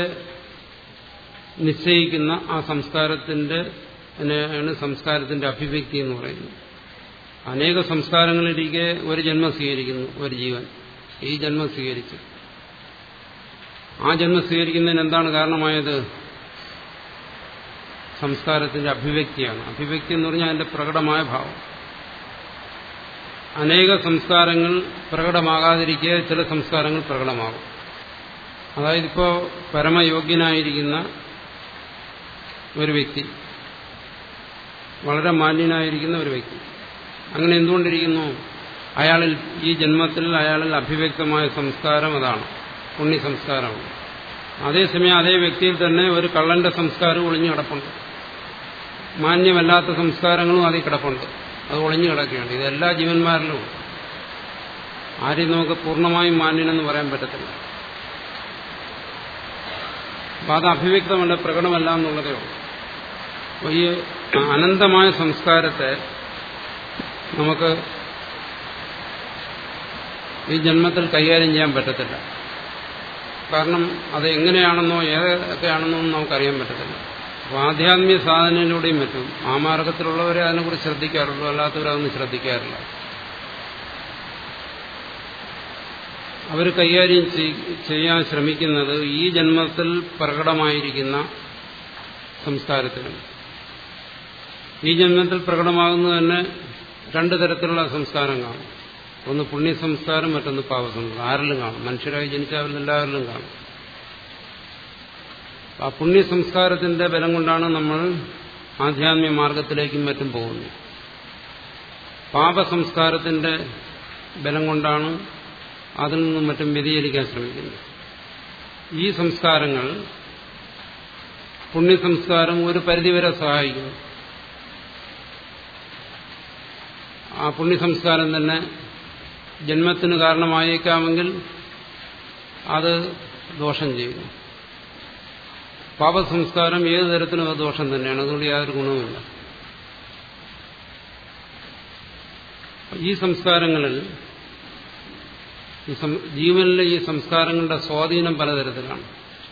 നിശ്ചയിക്കുന്ന ആ സംസ്കാരത്തിന്റെ ആണ് സംസ്കാരത്തിന്റെ അഭിവ്യക്തി എന്ന് പറയുന്നത് അനേക സംസ്കാരങ്ങളിരിക്കെ ഒരു ജന്മം സ്വീകരിക്കുന്നു ഒരു ജീവൻ ഈ ജന്മം സ്വീകരിച്ചു ആ ജന്മം സ്വീകരിക്കുന്നതിന് എന്താണ് കാരണമായത് സംസ്കാരത്തിന്റെ അഭിവ്യക്തിയാണ് അഭിവ്യക്തി എന്ന് പറഞ്ഞാൽ അതിന്റെ പ്രകടമായ ഭാവം അനേക സംസ്കാരങ്ങൾ പ്രകടമാകാതിരിക്കെ ചില സംസ്കാരങ്ങൾ പ്രകടമാകും അതായത് ഇപ്പോൾ പരമയോഗ്യനായിരിക്കുന്ന ഒരു വ്യക്തി വളരെ മാന്യനായിരിക്കുന്ന ഒരു വ്യക്തി അങ്ങനെ എന്തുകൊണ്ടിരിക്കുന്നു അയാളിൽ ഈ ജന്മത്തിൽ അയാളിൽ അഭിവ്യക്തമായ സംസ്കാരം അതാണ് പുണ്യ സംസ്കാരമാണ് അതേസമയം അതേ വ്യക്തിയിൽ തന്നെ ഒരു കള്ളന്റെ സംസ്കാരം ഒളിഞ്ഞു കിടപ്പുണ്ട് മാന്യമല്ലാത്ത സംസ്കാരങ്ങളും അതിൽ കിടപ്പുണ്ട് അത് ഒളിഞ്ഞു കിടക്കുകയാണ് ഇത് എല്ലാ ജീവന്മാരിലും ആരെയും നമുക്ക് പൂർണ്ണമായും മാന്യനെന്ന് പറയാൻ പറ്റത്തില്ല അപ്പം അത് അഭിവ്യക്തമല്ല പ്രകടമല്ല എന്നുള്ളതേ ഉള്ളൂ അപ്പോൾ ഈ അനന്തമായ സംസ്കാരത്തെ നമുക്ക് ഈ ജന്മത്തിൽ കൈകാര്യം ചെയ്യാൻ പറ്റത്തില്ല കാരണം അത് എങ്ങനെയാണെന്നോ ഏതൊക്കെയാണെന്നോ ഒന്നും നമുക്കറിയാൻ പറ്റത്തില്ല അപ്പോൾ ആധ്യാത്മിക സാധനയിലൂടെയും പറ്റും ആ മാർഗത്തിലുള്ളവരെ അതിനെക്കുറിച്ച് ശ്രദ്ധിക്കാറുള്ളൂ അല്ലാത്തവരതൊന്നും ശ്രദ്ധിക്കാറില്ല അവർ കൈകാര്യം ചെയ്യാൻ ശ്രമിക്കുന്നത് ഈ ജന്മത്തിൽ പ്രകടമായിരിക്കുന്ന സംസ്കാരത്തിനും ഈ ജന്മത്തിൽ പ്രകടമാകുന്നത് തന്നെ രണ്ടു തരത്തിലുള്ള സംസ്കാരം കാണും ഒന്ന് പുണ്യ സംസ്കാരം മറ്റൊന്ന് പാപസംസ്കാരം ആരിലും കാണും മനുഷ്യരായി ജനിച്ചവരിൽ എല്ലാവരിലും കാണും ആ പുണ്യ സംസ്കാരത്തിന്റെ ബലം കൊണ്ടാണ് നമ്മൾ ആധ്യാത്മിക മാർഗത്തിലേക്കും മറ്റും പോകുന്നത് പാപസംസ്കാരത്തിന്റെ ബലം കൊണ്ടാണ് അതിൽ നിന്നും മറ്റും വ്യതിചലിക്കാൻ ശ്രമിക്കുന്നത് ഈ സംസ്കാരങ്ങൾ പുണ്യ സംസ്കാരം ഒരു പരിധിവരെ സഹായിക്കുന്നു ആ പുണ്യ സംസ്കാരം തന്നെ ജന്മത്തിന് കാരണമായേക്കാമെങ്കിൽ അത് ദോഷം ചെയ്യുന്നു പാപസംസ്കാരം ഏത് തരത്തിലും അത് ദോഷം തന്നെയാണ് അതുകൊണ്ട് യാതൊരു ഗുണവുമില്ല ഈ സംസ്കാരങ്ങളിൽ ഈ ജീവനിലെ ഈ സംസ്കാരങ്ങളുടെ സ്വാധീനം പലതരത്തിലാണ്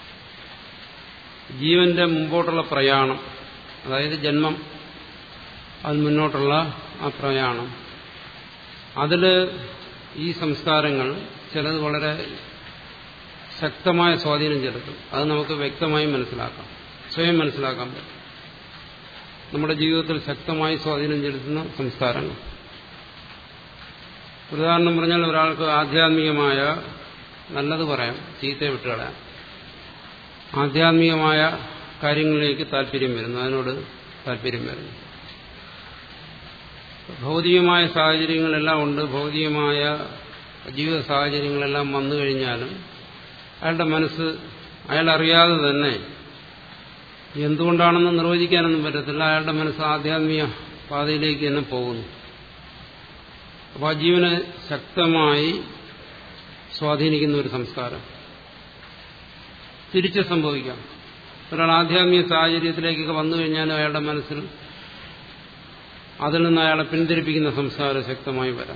ജീവന്റെ മുമ്പോട്ടുള്ള പ്രയാണം അതായത് ജന്മം അത് മുന്നോട്ടുള്ള ആ പ്രയാണം അതിൽ ഈ സംസ്കാരങ്ങൾ ചിലത് വളരെ ശക്തമായ സ്വാധീനം ചെലുത്തും അത് നമുക്ക് വ്യക്തമായി മനസ്സിലാക്കാം സ്വയം മനസ്സിലാക്കാൻ പറ്റും നമ്മുടെ ജീവിതത്തിൽ ശക്തമായി സ്വാധീനം ചെലുത്തുന്ന സംസ്കാരങ്ങൾ ഉദാഹരണം പറഞ്ഞാൽ ഒരാൾക്ക് ആധ്യാത്മികമായ നല്ലത് പറയാം ചീത്തയെ വിട്ടുകളയാം ആധ്യാത്മികമായ കാര്യങ്ങളിലേക്ക് താല്പര്യം വരുന്നു അതിനോട് താല്പര്യം വരുന്നു ഭൗതികമായ സാഹചര്യങ്ങളെല്ലാം ഉണ്ട് ഭൗതികമായ ജീവിത സാഹചര്യങ്ങളെല്ലാം വന്നു കഴിഞ്ഞാലും അയാളുടെ മനസ്സ് അയാൾ അറിയാതെ തന്നെ എന്തുകൊണ്ടാണെന്ന് നിർവചിക്കാനൊന്നും പറ്റത്തില്ല അയാളുടെ മനസ്സ് ആധ്യാത്മിക പാതയിലേക്ക് തന്നെ പോകുന്നു അപ്പോൾ ആ ജീവനെ ശക്തമായി സ്വാധീനിക്കുന്ന ഒരു സംസ്കാരം തിരിച്ച് സംഭവിക്കാം ഒരാൾ ആധ്യാത്മിക സാഹചര്യത്തിലേക്കൊക്കെ വന്നു കഴിഞ്ഞാലും അയാളുടെ മനസ്സിൽ അതിൽ നിന്ന് അയാളെ പിന്തിരിപ്പിക്കുന്ന സംസ്കാരം ശക്തമായി വരാം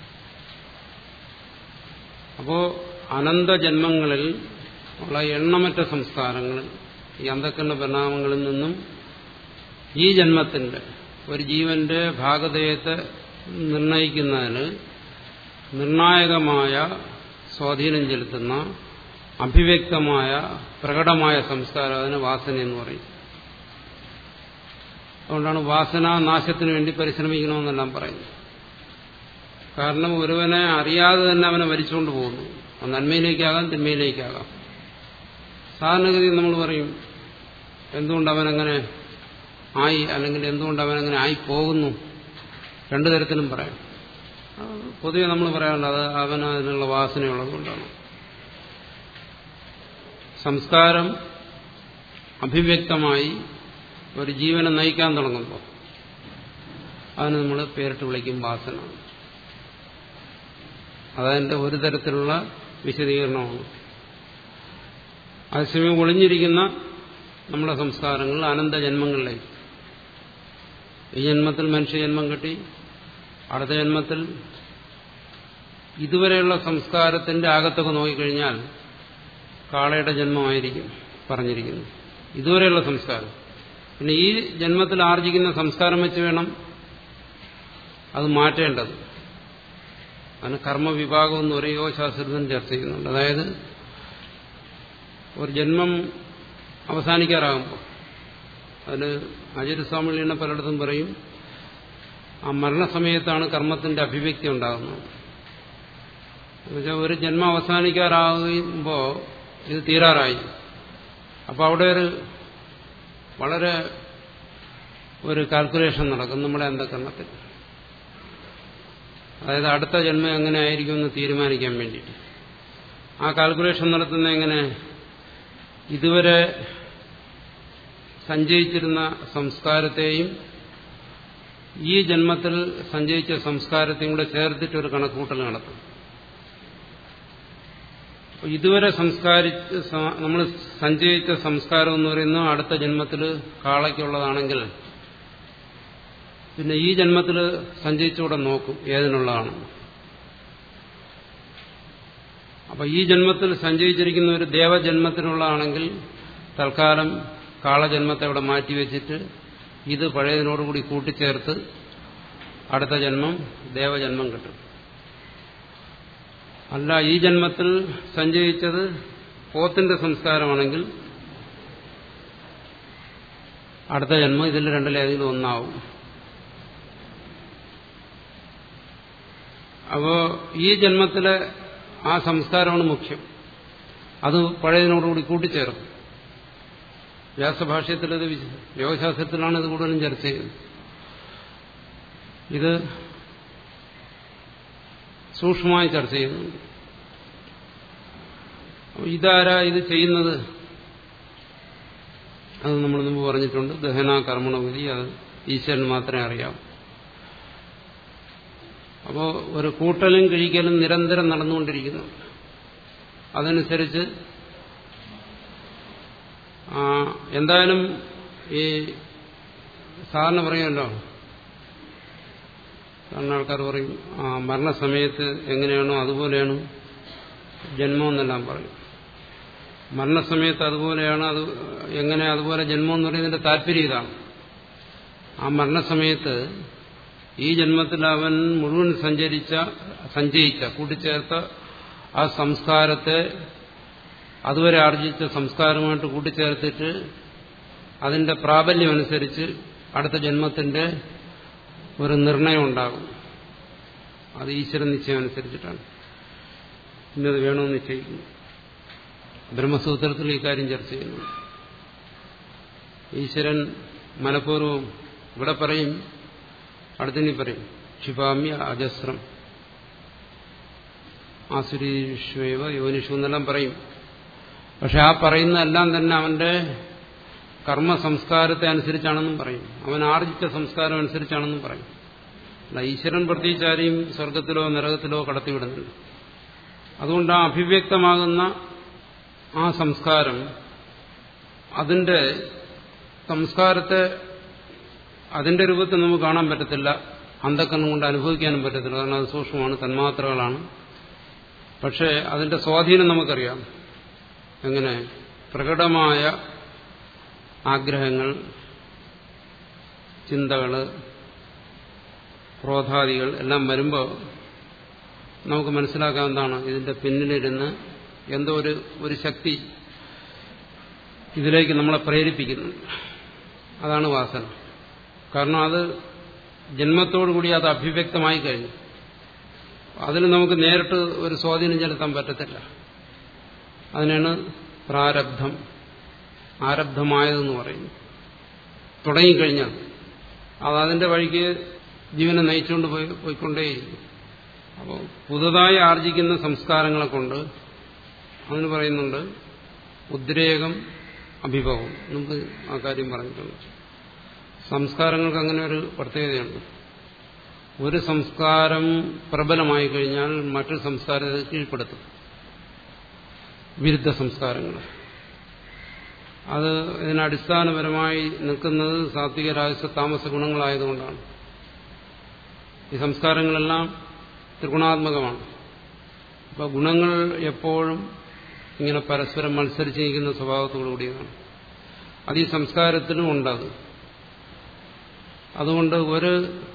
അപ്പോ അനന്ത ജന്മങ്ങളിൽ ഉള്ള എണ്ണമറ്റ സംസ്കാരങ്ങൾ ഈ അന്ധക്കരണ പരിണാമങ്ങളിൽ നിന്നും ഈ ജന്മത്തിന്റെ ഒരു ജീവന്റെ ഭാഗതയത്തെ നിർണയിക്കുന്നതിന് നിർണായകമായ സ്വാധീനം ചെലുത്തുന്ന അഭിവ്യക്തമായ പ്രകടമായ സംസ്കാരം അതിന് വാസന എന്ന് പറയും അതുകൊണ്ടാണ് വാസനാനാശത്തിന് വേണ്ടി പരിശ്രമിക്കണമെന്നെല്ലാം പറയുന്നത് കാരണം ഒരുവനെ അറിയാതെ തന്നെ അവനെ മരിച്ചുകൊണ്ട് പോകുന്നു നന്മയിലേക്കാകാം തിന്മയിലേക്കാകാം സാധാരണഗതി നമ്മൾ പറയും എന്തുകൊണ്ട് അവനങ്ങനെ ആയി അല്ലെങ്കിൽ എന്തുകൊണ്ട് അവനങ്ങനെ ആയി പോകുന്നു രണ്ടു തരത്തിലും പറയാം പൊതുവെ നമ്മൾ പറയാറുണ്ട് അത് അവന് അതിനുള്ള വാസനയുള്ളതുകൊണ്ടാണ് സംസ്കാരം അഭിവ്യക്തമായി ഒരു ജീവനെ നയിക്കാൻ തുടങ്ങുമ്പോൾ അതിന് നമ്മൾ പേരിട്ട് വിളിക്കും വാസന അതതിൻ്റെ ഒരു തരത്തിലുള്ള വിശദീകരണമാണ് അതേസമയം ഒളിഞ്ഞിരിക്കുന്ന നമ്മുടെ സംസ്കാരങ്ങൾ അനന്ത ജന്മങ്ങളിലേക്ക് ഈ ജന്മത്തിൽ മനുഷ്യജന്മം കിട്ടി അടുത്ത ജന്മത്തിൽ ഇതുവരെയുള്ള സംസ്കാരത്തിന്റെ അകത്തൊക്കെ നോക്കിക്കഴിഞ്ഞാൽ കാളയുടെ ജന്മമായിരിക്കും പറഞ്ഞിരിക്കുന്നു ഇതുവരെയുള്ള സംസ്കാരം പിന്നെ ഈ ജന്മത്തിൽ ആർജിക്കുന്ന സംസ്കാരം വെച്ച് വേണം അത് മാറ്റേണ്ടത് അതിന് കർമ്മവിഭാഗം എന്ന് പറയും യോഗശാസ്ത്രത്തിന് ചർച്ച ചെയ്യുന്നുണ്ട് അതായത് ഒരു ജന്മം അവസാനിക്കാറാകുമ്പോൾ അതിന് ആചാര്യസ്വാമികളെ പലയിടത്തും പറയും ആ മരണസമയത്താണ് കർമ്മത്തിന്റെ അഭിവ്യക്തി ഉണ്ടാകുന്നത് എന്നുവെച്ചാൽ ഒരു ജന്മം അവസാനിക്കാറാകുമ്പോൾ ഇത് തീരാറായി അപ്പോൾ അവിടെ ഒരു വളരെ ഒരു കാൽക്കുലേഷൻ നടക്കും നമ്മുടെ അന്ധകരണത്തിൽ അതായത് അടുത്ത ജന്മം എങ്ങനെ ആയിരിക്കും എന്ന് തീരുമാനിക്കാൻ വേണ്ടിയിട്ട് ആ കാൽക്കുലേഷൻ നടത്തുന്ന എങ്ങനെ ഇതുവരെ സഞ്ചയിച്ചിരുന്ന സംസ്കാരത്തെയും ഈ ജന്മത്തിൽ സഞ്ചയിച്ച സംസ്കാരത്തെയും കൂടെ ചേർത്തിട്ട് ഒരു കണക്കൂട്ടൽ നടത്തും ഇതുവരെ സംസ്കാരിച്ച് നമ്മൾ സഞ്ചയിച്ച സംസ്കാരം എന്ന് പറയുന്നത് അടുത്ത ജന്മത്തിൽ കാളയ്ക്കുള്ളതാണെങ്കിൽ പിന്നെ ഈ ജന്മത്തിൽ സഞ്ചയിച്ചുകൂടെ നോക്കും ഏതിനുള്ളതാണ് അപ്പൊ ഈ ജന്മത്തിൽ സഞ്ചയിച്ചിരിക്കുന്ന ഒരു ദേവജന്മത്തിനുള്ളതാണെങ്കിൽ തൽക്കാലം കാളജന്മത്തെ അവിടെ മാറ്റിവെച്ചിട്ട് ഇത് പഴയതിനോടുകൂടി കൂട്ടിച്ചേർത്ത് അടുത്ത ജന്മം ദേവജന്മം കിട്ടും അല്ല ഈ ജന്മത്തിൽ സഞ്ചയിച്ചത് പോത്തിന്റെ സംസ്കാരമാണെങ്കിൽ അടുത്ത ജന്മം ഇതിൽ രണ്ടിലേതെങ്കിലും ഒന്നാവും അപ്പോ ഈ ജന്മത്തിലെ ആ സംസ്കാരമാണ് മുഖ്യം അത് പഴയതിനോടുകൂടി കൂട്ടിച്ചേർക്കും വ്യാസഭാഷ്യത്തിലത് യോഗശാസ്ത്രത്തിലാണ് ഇത് കൂടുതലും ചർച്ച ചെയ്യുന്നത് ഇത് സൂക്ഷ്മമായി ചർച്ച ചെയ്യുന്നുണ്ട് ഇതാരാ ഇത് ചെയ്യുന്നത് അത് നമ്മൾ മുമ്പ് പറഞ്ഞിട്ടുണ്ട് ദഹന കർമ്മണവിധി അത് ഈശ്വരൻ മാത്രമേ അറിയാവൂ അപ്പോൾ ഒരു കൂട്ടലും കിഴിക്കലും നിരന്തരം നടന്നുകൊണ്ടിരിക്കുന്നു അതനുസരിച്ച് എന്തായാലും ഈ സാധാരണ പറയുമല്ലോ സാധാരണ ആൾക്കാർ പറയും ആ മരണസമയത്ത് എങ്ങനെയാണോ അതുപോലെയാണ് ജന്മം എന്നെല്ലാം പറയും മരണസമയത്ത് അതുപോലെയാണ് അത് എങ്ങനെ അതുപോലെ ജന്മം എന്ന് പറയുന്നതിന്റെ താല്പര്യം ഇതാണ് ആ മരണസമയത്ത് ഈ ജന്മത്തിൽ അവൻ മുഴുവൻ സഞ്ചരിച്ച സഞ്ചയിച്ച കൂട്ടിച്ചേർത്ത ആ സംസ്കാരത്തെ അതുവരെ ആർജിച്ച സംസ്കാരമായിട്ട് കൂട്ടിച്ചേർത്തിട്ട് അതിന്റെ പ്രാബല്യം അനുസരിച്ച് അടുത്ത ജന്മത്തിന്റെ ഒരു നിർണയം ഉണ്ടാകും അത് ഈശ്വരൻ നിശ്ചയം അനുസരിച്ചിട്ടാണ് ഇന്നത് വേണമെന്ന് നിശ്ചയിക്കുന്നു ബ്രഹ്മസൂത്രത്തിൽ ഈ കാര്യം ചർച്ച ചെയ്യുന്നു ഈശ്വരൻ മനഃപൂർവ്വം ഇവിടെ പറയും അടുത്തിനി പറയും ക്ഷിപാമ്യ അജസ്രം ആസുരീഷ്വൈവ യോനിഷു എന്നെല്ലാം പറയും പക്ഷെ ആ പറയുന്ന എല്ലാം തന്നെ അവന്റെ കർമ്മ സംസ്കാരത്തെ അനുസരിച്ചാണെന്നും പറയും അവൻ ആർജിച്ച സംസ്കാരം അനുസരിച്ചാണെന്നും പറയും അല്ല ഈശ്വരൻ പ്രത്യേകിച്ച് ആരെയും സ്വർഗത്തിലോ നരകത്തിലോ കടത്തിവിടുന്നില്ല അതുകൊണ്ട് ആ അഭിവ്യക്തമാകുന്ന ആ സംസ്കാരം അതിന്റെ സംസ്കാരത്തെ അതിന്റെ രൂപത്തിൽ നമുക്ക് കാണാൻ പറ്റത്തില്ല അന്ധക്കണ്ണം കൊണ്ട് അനുഭവിക്കാനും പറ്റത്തില്ല കാരണം അത് സൂക്ഷ്മമാണ് തന്മാത്രകളാണ് പക്ഷേ അതിന്റെ സ്വാധീനം നമുക്കറിയാം എങ്ങനെ പ്രകടമായ ആഗ്രഹങ്ങൾ ചിന്തകൾ ക്രോധാദികൾ എല്ലാം വരുമ്പോൾ നമുക്ക് മനസ്സിലാക്കാവുന്നതാണ് ഇതിന്റെ പിന്നിലിരുന്ന് എന്തോ ഒരു ഒരു ശക്തി ഇതിലേക്ക് നമ്മളെ പ്രേരിപ്പിക്കുന്നു അതാണ് വാസന കാരണം അത് ജന്മത്തോടുകൂടി അത് അഭിവ്യക്തമായി കഴിഞ്ഞു അതിൽ നമുക്ക് നേരിട്ട് ഒരു സ്വാധീനം ചെലുത്താൻ പറ്റത്തില്ല അതിനാണ് പ്രാരബ്ധം ആരബ്ധമായതെന്ന് പറയുന്നു തുടങ്ങിക്കഴിഞ്ഞാൽ അത് അതിന്റെ വഴിക്ക് ജീവനെ നയിച്ചുകൊണ്ട് പോയി പോയിക്കൊണ്ടേയിരിക്കും അപ്പോൾ പുതുതായി ആർജിക്കുന്ന സംസ്കാരങ്ങളെ കൊണ്ട് അതിന് പറയുന്നുണ്ട് ഉദ്രേകം അഭിഭവം നമുക്ക് ആ കാര്യം പറഞ്ഞിട്ടുണ്ട് സംസ്കാരങ്ങൾക്ക് അങ്ങനെ ഒരു പ്രത്യേകതയുണ്ട് ഒരു സംസ്കാരം പ്രബലമായി കഴിഞ്ഞാൽ മറ്റൊരു സംസ്കാരത്തെ കീഴ്പ്പെടുത്തും വിരുദ്ധ സംസ്കാരങ്ങൾ അത് ഇതിനടിസ്ഥാനപരമായി നിൽക്കുന്നത് സാത്വിക രാജസ താമസ ഗുണങ്ങളായതുകൊണ്ടാണ് ഈ സംസ്കാരങ്ങളെല്ലാം ത്രിഗുണാത്മകമാണ് അപ്പോൾ ഗുണങ്ങൾ എപ്പോഴും ഇങ്ങനെ പരസ്പരം മത്സരിച്ച് നിൽക്കുന്ന സ്വഭാവത്തോടു കൂടിയതാണ് അത് ഈ സംസ്കാരത്തിനും ഉണ്ടത് അതുകൊണ്ട് ഒരു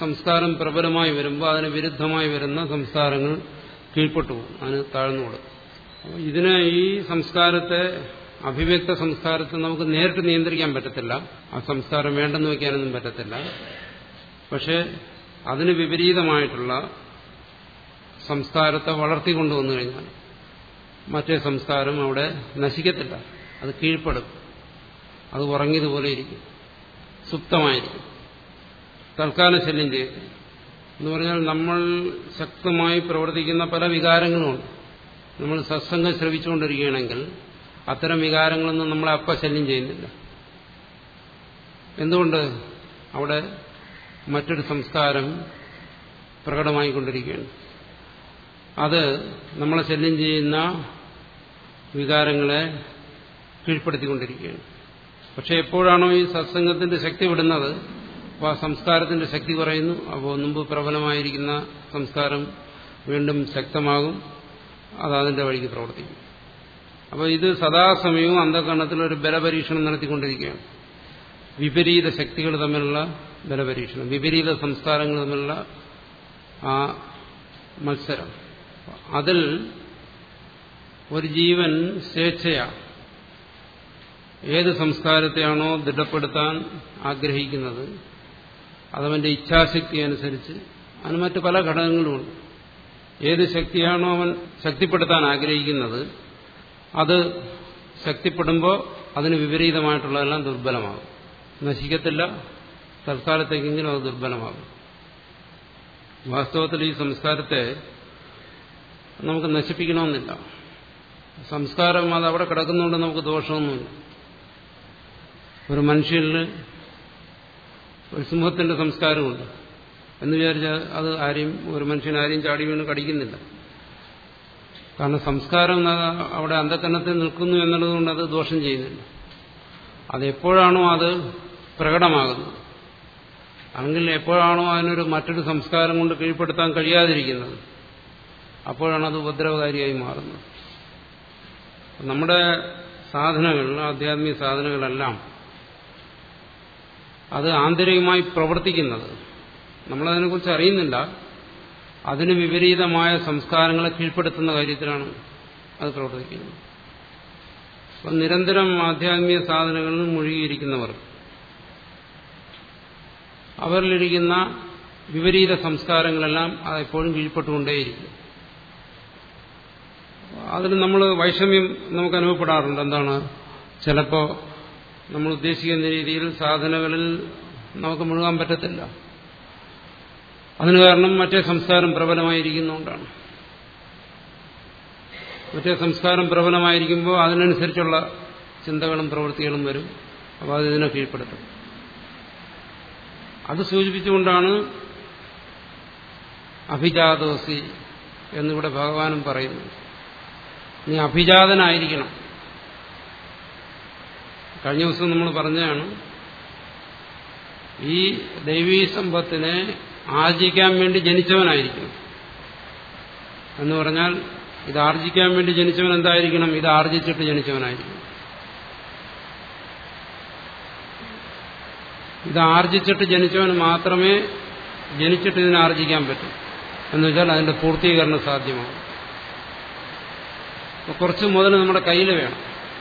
സംസ്കാരം പ്രബലമായി വരുമ്പോൾ അതിന് വിരുദ്ധമായി വരുന്ന സംസ്കാരങ്ങൾ കീഴ്പ്പെട്ടു പോകും അതിന് താഴ്ന്നുകൊടുക്കും അപ്പോൾ ഇതിന് ഈ സംസ്കാരത്തെ അഭിവ്യക്ത സംസ്കാരത്തെ നമുക്ക് നേരിട്ട് നിയന്ത്രിക്കാൻ പറ്റത്തില്ല ആ സംസ്കാരം വേണ്ടെന്ന് വയ്ക്കാനൊന്നും പറ്റത്തില്ല പക്ഷെ അതിന് വിപരീതമായിട്ടുള്ള സംസ്കാരത്തെ വളർത്തിക്കൊണ്ടുവന്നു കഴിഞ്ഞാൽ മറ്റേ സംസ്കാരം അവിടെ നശിക്കത്തില്ല അത് കീഴ്പ്പെടും അത് ഉറങ്ങിയതുപോലെ ഇരിക്കും സുപ്തമായിരിക്കും തൽക്കാലം ശല്യം ചെയ്യും എന്ന് പറഞ്ഞാൽ നമ്മൾ ശക്തമായി പ്രവർത്തിക്കുന്ന പല വികാരങ്ങളുമുണ്ട് നമ്മൾ സത്സംഗം ശ്രവിച്ചുകൊണ്ടിരിക്കുകയാണെങ്കിൽ അത്തരം വികാരങ്ങളൊന്നും നമ്മളെ അപ്പ ശല്യം ചെയ്യുന്നില്ല എന്തുകൊണ്ട് അവിടെ മറ്റൊരു സംസ്കാരം പ്രകടമായിക്കൊണ്ടിരിക്കുകയാണ് അത് നമ്മളെ ശല്യം ചെയ്യുന്ന വികാരങ്ങളെ കീഴ്പ്പെടുത്തിക്കൊണ്ടിരിക്കുകയാണ് പക്ഷെ എപ്പോഴാണോ ഈ സത്സംഗത്തിന്റെ ശക്തി വിടുന്നത് അപ്പോൾ ആ സംസ്കാരത്തിന്റെ ശക്തി കുറയുന്നു അപ്പോൾ മുമ്പ് പ്രബലമായിരിക്കുന്ന സംസ്കാരം വീണ്ടും ശക്തമാകും അത് അതിന്റെ വഴിക്ക് പ്രവർത്തിക്കും അപ്പോൾ ഇത് സദാസമയവും അന്ധകരണത്തിൽ ഒരു ബലപരീക്ഷണം നടത്തിക്കൊണ്ടിരിക്കുകയാണ് വിപരീത ശക്തികൾ തമ്മിലുള്ള ബലപരീക്ഷണം വിപരീത സംസ്കാരങ്ങൾ തമ്മിലുള്ള ആ മത്സരം അതിൽ ഒരു ജീവൻ സ്വേച്ഛയാ ഏത് സംസ്കാരത്തെയാണോ ദൃഢപ്പെടുത്താൻ ആഗ്രഹിക്കുന്നത് അതവന്റെ ഇച്ഛാശക്തി അനുസരിച്ച് അതിന് മറ്റ് പല ഘടകങ്ങളുമുണ്ട് ഏത് ശക്തിയാണോ അവൻ ശക്തിപ്പെടുത്താൻ ആഗ്രഹിക്കുന്നത് അത് ശക്തിപ്പെടുമ്പോൾ അതിന് വിപരീതമായിട്ടുള്ളതെല്ലാം ദുർബലമാകും നശിക്കത്തില്ല തൽക്കാലത്തേക്കെങ്കിലും അത് ദുർബലമാകും വാസ്തവത്തിൽ ഈ സംസ്കാരത്തെ നമുക്ക് നശിപ്പിക്കണമെന്നില്ല സംസ്കാരം അത് അവിടെ കിടക്കുന്നുണ്ട് നമുക്ക് ദോഷമൊന്നുമില്ല ഒരു മനുഷ്യനിൽ ഒരു സിംഹത്തിന്റെ സംസ്കാരമുണ്ട് എന്ന് വിചാരിച്ചാൽ അത് ആരെയും ഒരു മനുഷ്യൻ ആരെയും ചാടി വീണ് കടിക്കുന്നില്ല കാരണം സംസ്കാരം അവിടെ അന്ധക്കരണത്തിൽ നിൽക്കുന്നു എന്നുള്ളതുകൊണ്ട് അത് ദോഷം ചെയ്യുന്നില്ല അതെപ്പോഴാണോ അത് പ്രകടമാകുന്നത് അല്ലെങ്കിൽ എപ്പോഴാണോ അതിനൊരു മറ്റൊരു സംസ്കാരം കൊണ്ട് കീഴ്പ്പെടുത്താൻ കഴിയാതിരിക്കുന്നത് അപ്പോഴാണ് അത് ഉപദ്രവകാരിയായി മാറുന്നത് നമ്മുടെ സാധനങ്ങൾ ആധ്യാത്മിക സാധനങ്ങളെല്ലാം അത് ആന്തരികമായി പ്രവർത്തിക്കുന്നത് നമ്മളതിനെക്കുറിച്ച് അറിയുന്നില്ല അതിന് വിപരീതമായ സംസ്കാരങ്ങളെ കീഴ്പ്പെടുത്തുന്ന കാര്യത്തിലാണ് അത് പ്രവർത്തിക്കുന്നത് അപ്പം നിരന്തരം ആധ്യാത്മിക സാധനങ്ങളിൽ മുഴുകിയിരിക്കുന്നവർ അവരിലിരിക്കുന്ന വിപരീത സംസ്കാരങ്ങളെല്ലാം അതെപ്പോഴും കീഴ്പ്പെട്ടുകൊണ്ടേയിരിക്കും അതിന് നമ്മൾ വൈഷമ്യം നമുക്ക് അനുഭവപ്പെടാറുണ്ട് എന്താണ് ചിലപ്പോൾ നമ്മൾ ഉദ്ദേശിക്കുന്ന രീതിയിൽ സാധനകളിൽ നമുക്ക് മുഴുകാൻ പറ്റത്തില്ല അതിന് കാരണം മറ്റേ സംസ്കാരം പ്രബലമായിരിക്കുന്നതുകൊണ്ടാണ് മറ്റേ സംസ്കാരം പ്രബലമായിരിക്കുമ്പോൾ അതിനനുസരിച്ചുള്ള ചിന്തകളും പ്രവൃത്തികളും വരും അപ്പോൾ അത് ഇതിനെ കീഴ്പ്പെടുത്തും അത് സൂചിപ്പിച്ചുകൊണ്ടാണ് അഭിജാതോസി എന്നിവിടെ ഭഗവാനും പറയുന്നു നീ അഭിജാതനായിരിക്കണം കഴിഞ്ഞ ദിവസം നമ്മൾ പറഞ്ഞതാണ് ഈ ദൈവീ സമ്പത്തിനെ ആർജിക്കാൻ വേണ്ടി ജനിച്ചവനായിരിക്കണം എന്ന് പറഞ്ഞാൽ ഇത് ആർജിക്കാൻ വേണ്ടി ജനിച്ചവൻ എന്തായിരിക്കണം ഇത് ആർജിച്ചിട്ട് ജനിച്ചവനായിരിക്കണം ഇത് ആർജിച്ചിട്ട് ജനിച്ചവന് മാത്രമേ ജനിച്ചിട്ട് ഇതിനെ ആർജിക്കാൻ പറ്റൂ എന്ന് വെച്ചാൽ അതിന്റെ പൂർത്തീകരണം സാധ്യമാകും അപ്പോൾ കുറച്ച് മുതൽ നമ്മുടെ കയ്യിൽ വേണം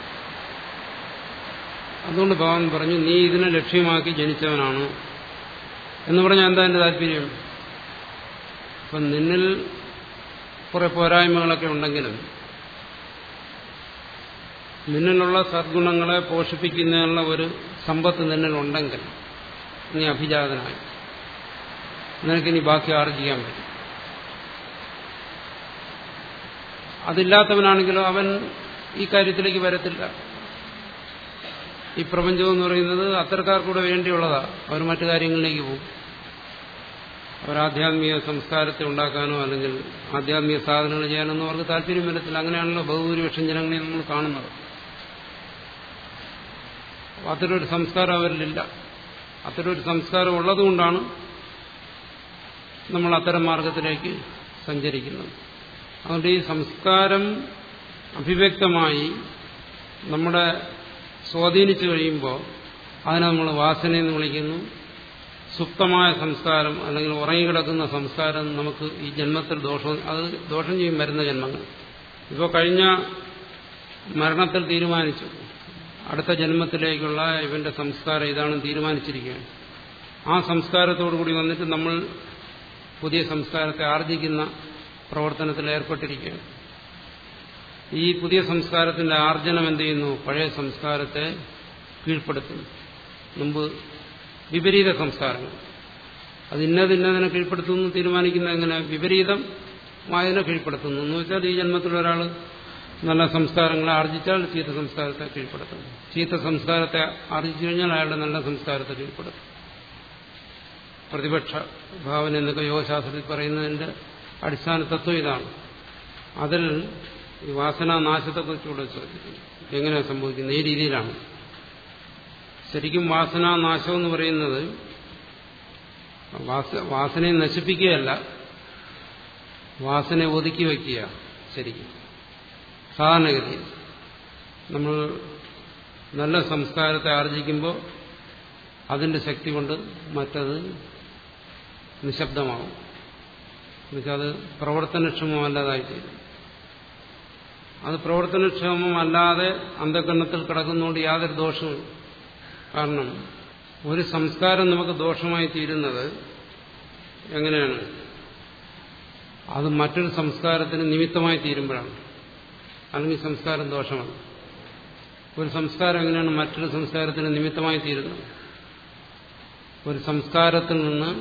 അതുകൊണ്ട് ഭഗവാൻ പറഞ്ഞു നീ ഇതിനെ ലക്ഷ്യമാക്കി ജനിച്ചവനാണ് എന്ന് പറഞ്ഞാൽ എന്താ എന്റെ താല്പര്യം അപ്പം നിന്നിൽ കുറെ പോരായ്മകളൊക്കെ ഉണ്ടെങ്കിലും നിന്നിലുള്ള സദ്ഗുണങ്ങളെ പോഷിപ്പിക്കുന്നതിനുള്ള ഒരു സമ്പത്ത് നിന്നിലുണ്ടെങ്കിൽ നീ അഭിജാതനായി നിനക്കിനി ബാക്കി ആർജിക്കാൻ പറ്റും അതില്ലാത്തവനാണെങ്കിലോ അവൻ ഈ കാര്യത്തിലേക്ക് വരത്തില്ല ഈ പ്രപഞ്ചം എന്ന് പറയുന്നത് അത്തരക്കാർക്കൂടെ വേണ്ടിയുള്ളതാ അവർ മറ്റു കാര്യങ്ങളിലേക്ക് പോകും അവർ ആധ്യാത്മിക സംസ്കാരത്തെ ഉണ്ടാക്കാനോ അല്ലെങ്കിൽ ആധ്യാത്മിക സാധനങ്ങൾ ചെയ്യാനൊന്നും അവർക്ക് താല്പര്യം വരത്തില്ല അങ്ങനെയാണല്ലോ ബഹുഭൂരിപക്ഷം ജനങ്ങളെ നമ്മൾ കാണുന്നത് അത്തരൊരു സംസ്കാരം അവരിലില്ല അത്തരൊരു സംസ്കാരം ഉള്ളതുകൊണ്ടാണ് നമ്മൾ അത്തരം മാർഗത്തിലേക്ക് സഞ്ചരിക്കുന്നത് അതുകൊണ്ട് ഈ സംസ്കാരം അഭിവ്യക്തമായി നമ്മുടെ സ്വാധീനിച്ചു കഴിയുമ്പോൾ അതിനെ നമ്മൾ വാസന എന്ന് വിളിക്കുന്നു സുപ്തമായ സംസ്കാരം അല്ലെങ്കിൽ ഉറങ്ങിക്കിടക്കുന്ന സംസ്കാരം നമുക്ക് ഈ ജന്മത്തിൽ ദോഷം അത് ദോഷം ചെയ്യും വരുന്ന ജന്മങ്ങൾ ഇപ്പോൾ കഴിഞ്ഞ മരണത്തിൽ തീരുമാനിച്ചു അടുത്ത ജന്മത്തിലേക്കുള്ള ഇവന്റെ സംസ്കാരം ഇതാണെന്ന് തീരുമാനിച്ചിരിക്കുകയാണ് ആ സംസ്കാരത്തോടു കൂടി വന്നിട്ട് നമ്മൾ പുതിയ സംസ്കാരത്തെ ആർജിക്കുന്ന പ്രവർത്തനത്തിൽ ഏർപ്പെട്ടിരിക്കുകയാണ് ഈ പുതിയ സംസ്കാരത്തിന്റെ ആർജനം എന്ത് ചെയ്യുന്നു പഴയ സംസ്കാരത്തെ കീഴ്പ്പെടുത്തുന്നു മുമ്പ് വിപരീത സംസ്കാരങ്ങൾ അത് ഇന്നതിന്നതിനെ കീഴ്പ്പെടുത്തുന്നു തീരുമാനിക്കുന്ന എങ്ങനെ വിപരീതമായതിനെ കീഴ്പ്പെടുത്തുന്നു എന്ന് വെച്ചാൽ ഈ ജന്മത്തിൽ ഒരാൾ നല്ല സംസ്കാരങ്ങളെ ആർജിച്ചാൽ ചീത്ത സംസ്കാരത്തെ കീഴ്പ്പെടുത്തുന്നു ചീത്ത സംസ്കാരത്തെ ആർജിച്ചു കഴിഞ്ഞാൽ അയാളുടെ നല്ല സംസ്കാരത്തെ കീഴ്പ്പെടുത്തും പ്രതിപക്ഷ ഭാവന എന്നൊക്കെ യോഗശാസ്ത്രത്തിൽ പറയുന്നതിന്റെ അടിസ്ഥാന തത്വം ഇതാണ് അതിൽ ഈ വാസനാനാശത്തെക്കുറിച്ചുകൂടെ ചോദിക്കുന്നു എങ്ങനെയാണ് സംഭവിക്കുന്നത് ഈ രീതിയിലാണ് ശരിക്കും വാസനാനാശം എന്ന് പറയുന്നത് വാസനയെ നശിപ്പിക്കുകയല്ല വാസനയെ ഒതുക്കി വയ്ക്കുക ശരിക്കും സാധാരണഗതിയിൽ നമ്മൾ നല്ല സംസ്കാരത്തെ ആർജിക്കുമ്പോൾ അതിന്റെ ശക്തി കൊണ്ട് മറ്റത് നിശബ്ദമാവും എന്നുവെച്ചാൽ അത് പ്രവർത്തനക്ഷമമല്ലാതായിത്തീരും അത് പ്രവർത്തനക്ഷമമല്ലാതെ അന്ധകരണത്തിൽ കിടക്കുന്നതുകൊണ്ട് യാതൊരു ദോഷവും കാരണം ഒരു സംസ്കാരം നമുക്ക് ദോഷമായി തീരുന്നത് എങ്ങനെയാണ് അത് മറ്റൊരു സംസ്കാരത്തിന് നിമിത്തമായി തീരുമ്പോഴാണ് അല്ലെങ്കിൽ സംസ്കാരം ദോഷമാണ് ഒരു സംസ്കാരം എങ്ങനെയാണ് മറ്റൊരു സംസ്കാരത്തിന് നിമിത്തമായി തീരുന്നത് ഒരു സംസ്കാരത്തിൽ നിന്ന്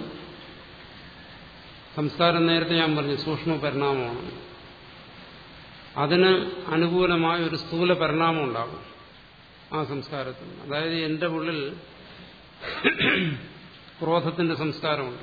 സംസ്കാരം നേരത്തെ ഞാൻ പറഞ്ഞു സൂക്ഷ്മ പരിണാമമാണ് അതിന് അനുകൂലമായ ഒരു സ്ഥൂല പരിണാമം ഉണ്ടാകും ആ സംസ്കാരത്തിൽ അതായത് എന്റെ ഉള്ളിൽ ക്രോധത്തിന്റെ സംസ്കാരമുണ്ട്